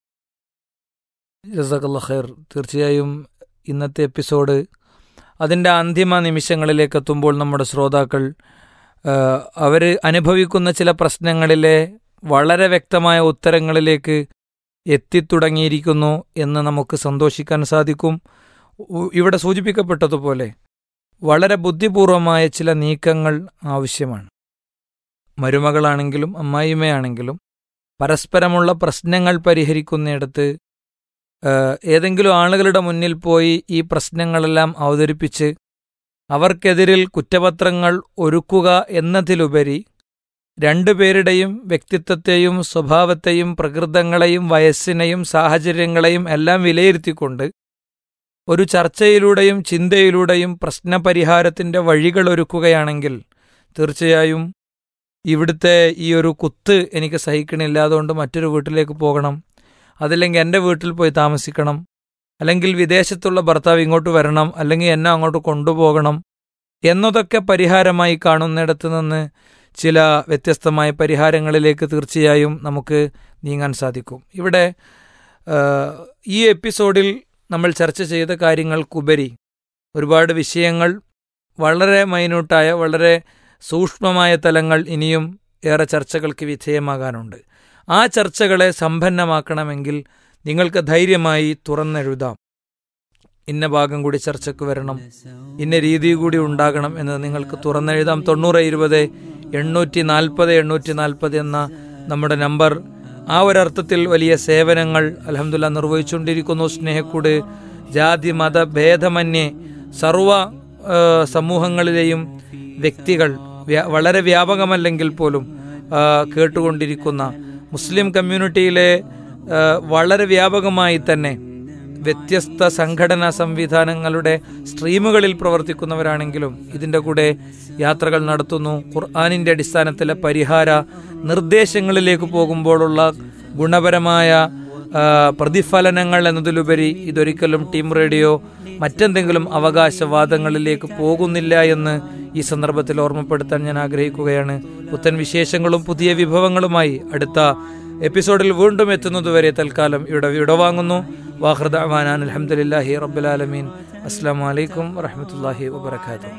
ജസാഖല്ല ഖൈർ തീർച്ചയായും ഇന്നത്തെ എപ്പിസോഡ് അതിൻ്റെ അന്തിമ നിമിഷങ്ങളിലേക്ക് എത്തുമ്പോൾ നമ്മുടെ ശ്രോതാക്കൾ അവർ അനുഭവിക്കുന്ന ചില പ്രശ്നങ്ങളിലെ വളരെ വ്യക്തമായ ഉത്തരങ്ങളിലേക്ക് എത്തിത്തുടങ്ങിയിരിക്കുന്നു എന്ന് നമുക്ക് സന്തോഷിക്കാൻ സാധിക്കും ഉ- ഇവിടെ സൂചിപ്പിക്കപ്പെട്ടതുപോലെ വളരെ ബുദ്ധിപൂർവമായ ചില നീക്കങ്ങൾ ആവശ്യമാണ് മരുമകളാണെങ്കിലും അമ്മായിമ്മയാണെങ്കിലും പരസ്പരമുള്ള പ്രശ്നങ്ങൾ പരിഹരിക്കുന്നിടത്ത് ഏഹ്, ഏതെങ്കിലും ആളുകളുടെ മുന്നിൽ പോയി ഈ പ്രശ്നങ്ങളെല്ലാം അവതരിപ്പിച്ച് അവർക്കെതിരിൽ കുറ്റപത്രങ്ങൾ ഒരുക്കുക എന്നതിലുപരി രണ്ടുപേരുടെയും വ്യക്തിത്വത്തെയും സ്വഭാവത്തെയും പ്രകൃതങ്ങളെയും വയസ്സിനെയും സാഹചര്യങ്ങളെയും എല്ലാം വിലയിരുത്തിക്കൊണ്ട് ഒരു ചർച്ചയിലൂടെയും ചിന്തയിലൂടെയും പ്രശ്നപരിഹാരത്തിന്റെ വഴികൾ ഒരുക്കുകയാണെങ്കിൽ തീർച്ചയായും ഇവിടുത്തെ ഈ ഒരു കുത്ത് എനിക്ക് സഹിക്കണില്ല അതുകൊണ്ട് മറ്റൊരു വീട്ടിലേക്ക് പോകണം അതല്ലെങ്കിൽ എൻ്റെ വീട്ടിൽ പോയി താമസിക്കണം അല്ലെങ്കിൽ വിദേശത്തുള്ള ഭർത്താവ് ഇങ്ങോട്ട് വരണം അല്ലെങ്കിൽ എന്നെ അങ്ങോട്ട് കൊണ്ടുപോകണം എന്നതൊക്കെ പരിഹാരമായി കാണുന്നിടത്ത് നിന്ന് ചില വ്യത്യസ്തമായ പരിഹാരങ്ങളിലേക്ക് തീർച്ചയായും നമുക്ക് നീങ്ങാൻ സാധിക്കും ഇവിടെ ആ, ഈ എപ്പിസോഡിൽ നമ്മൾ ചർച്ച ചെയ്ത കാര്യങ്ങൾക്കുപരി ഒരുപാട് വിഷയങ്ങൾ വളരെ മൈന്യൂട്ടായ വളരെ സൂക്ഷ്മമായ തലങ്ങൾ ഇനിയും ഏറെ ചർച്ചകൾക്ക് വിധേയമാകാനുണ്ട് ആ ചർച്ചകളെ സമ്പന്നമാക്കണമെങ്കിൽ നിങ്ങൾക്ക് ധൈര്യമായി തുറന്നെഴുതാം ഇന്ന ഭാഗം കൂടി ചർച്ചയ്ക്ക് വരണം ഇന്ന രീതി കൂടി ഉണ്ടാകണം എന്ന് നിങ്ങൾക്ക് തുറന്നെഴുതാം തൊണ്ണൂറ് ഇരുപത് എണ്ണൂറ്റി നാൽപ്പത് എണ്ണൂറ്റി നാൽപ്പത് എന്ന നമ്മുടെ നമ്പർ ആ ഒരർത്ഥത്തിൽ വലിയ സേവനങ്ങൾ അലഹമുല്ല നിർവഹിച്ചുകൊണ്ടിരിക്കുന്നു സ്നേഹക്കൂട് ജാതി മത ഭേദമന്യേ സർവ ആ, സമൂഹങ്ങളിലെയും വ്യക്തികൾ വ്യ- വളരെ വ്യാപകമല്ലെങ്കിൽ പോലും ആ, കേട്ടുകൊണ്ടിരിക്കുന്ന മുസ്ലിം കമ്മ്യൂണിറ്റിയിലെ ആ, വളരെ വ്യാപകമായി തന്നെ വ്യത്യസ്ത സംഘടനാ സംവിധാനങ്ങളുടെ സ്ട്രീമുകളിൽ പ്രവർത്തിക്കുന്നവരാണെങ്കിലും ഇതിൻ്റെ കൂടെ യാത്രകൾ നടത്തുന്നു ഖുർആാനിൻ്റെ അടിസ്ഥാനത്തിലെ പരിഹാര നിർദ്ദേശങ്ങളിലേക്ക് പോകുമ്പോഴുള്ള ഗുണപരമായ ആ, പ്രതിഫലനങ്ങൾ എന്നതിലുപരി ഇതൊരിക്കലും ടീം റേഡിയോ മറ്റെന്തെങ്കിലും അവകാശവാദങ്ങളിലേക്ക് പോകുന്നില്ല എന്ന് ഈ സന്ദർഭത്തിൽ ഓർമ്മപ്പെടുത്താൻ ഞാൻ ആഗ്രഹിക്കുകയാണ് പുത്തൻ വിശേഷങ്ങളും പുതിയ വിഭവങ്ങളുമായി അടുത്ത എപ്പിസോഡിൽ വീണ്ടും എത്തുന്നതുവരെ തൽക്കാലം ഇവിടെ വിടവാങ്ങുന്നു വാഹൃദ അമാനാൻ അലഹമുല്ലാഹി റബ്ബുലാലമീൻ അസ്സാം വലൈക്കും വറഹമത്തല്ലാഹി വബർക്കാത്തു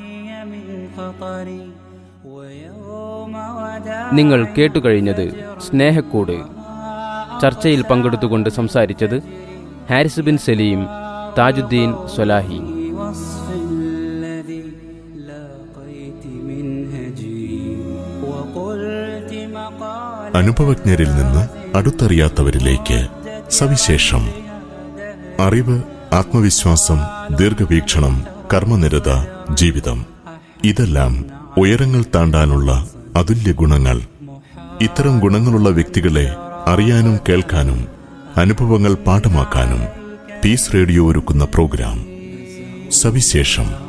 നിങ്ങൾ കേട്ടുകഴിഞ്ഞത് സ്നേഹക്കൂട് ചർച്ചയിൽ പങ്കെടുത്തുകൊണ്ട് സംസാരിച്ചത് ഹാരിസ് ബിൻ സലീം താജുദ്ദീൻ സ്വലാഹി وصف الذي لاقيت منهجي وقلت مقال അനുഭവജ്ഞരിൽ നിന്ന് അടുത്തറിയാത്തവരിലേക്ക് സവിശേഷം അറിവ് ആത്മവിശ്വാസം ദീർഘവീക്ഷണം കർമ്മനിരത ജീവിതം ഇതെല്ലാം ഉയരങ്ങൾ താണ്ടാനുള്ള അതുല്യ ഗുണങ്ങൾ ഇത്തരം ഗുണങ്ങളുള്ള വ്യക്തികളെ അറിയാനും കേൾക്കാനും അനുഭവങ്ങൾ പാഠമാക്കാനും പീസ് റേഡിയോ ഒരുക്കുന്ന പ്രോഗ്രാം സവിശേഷം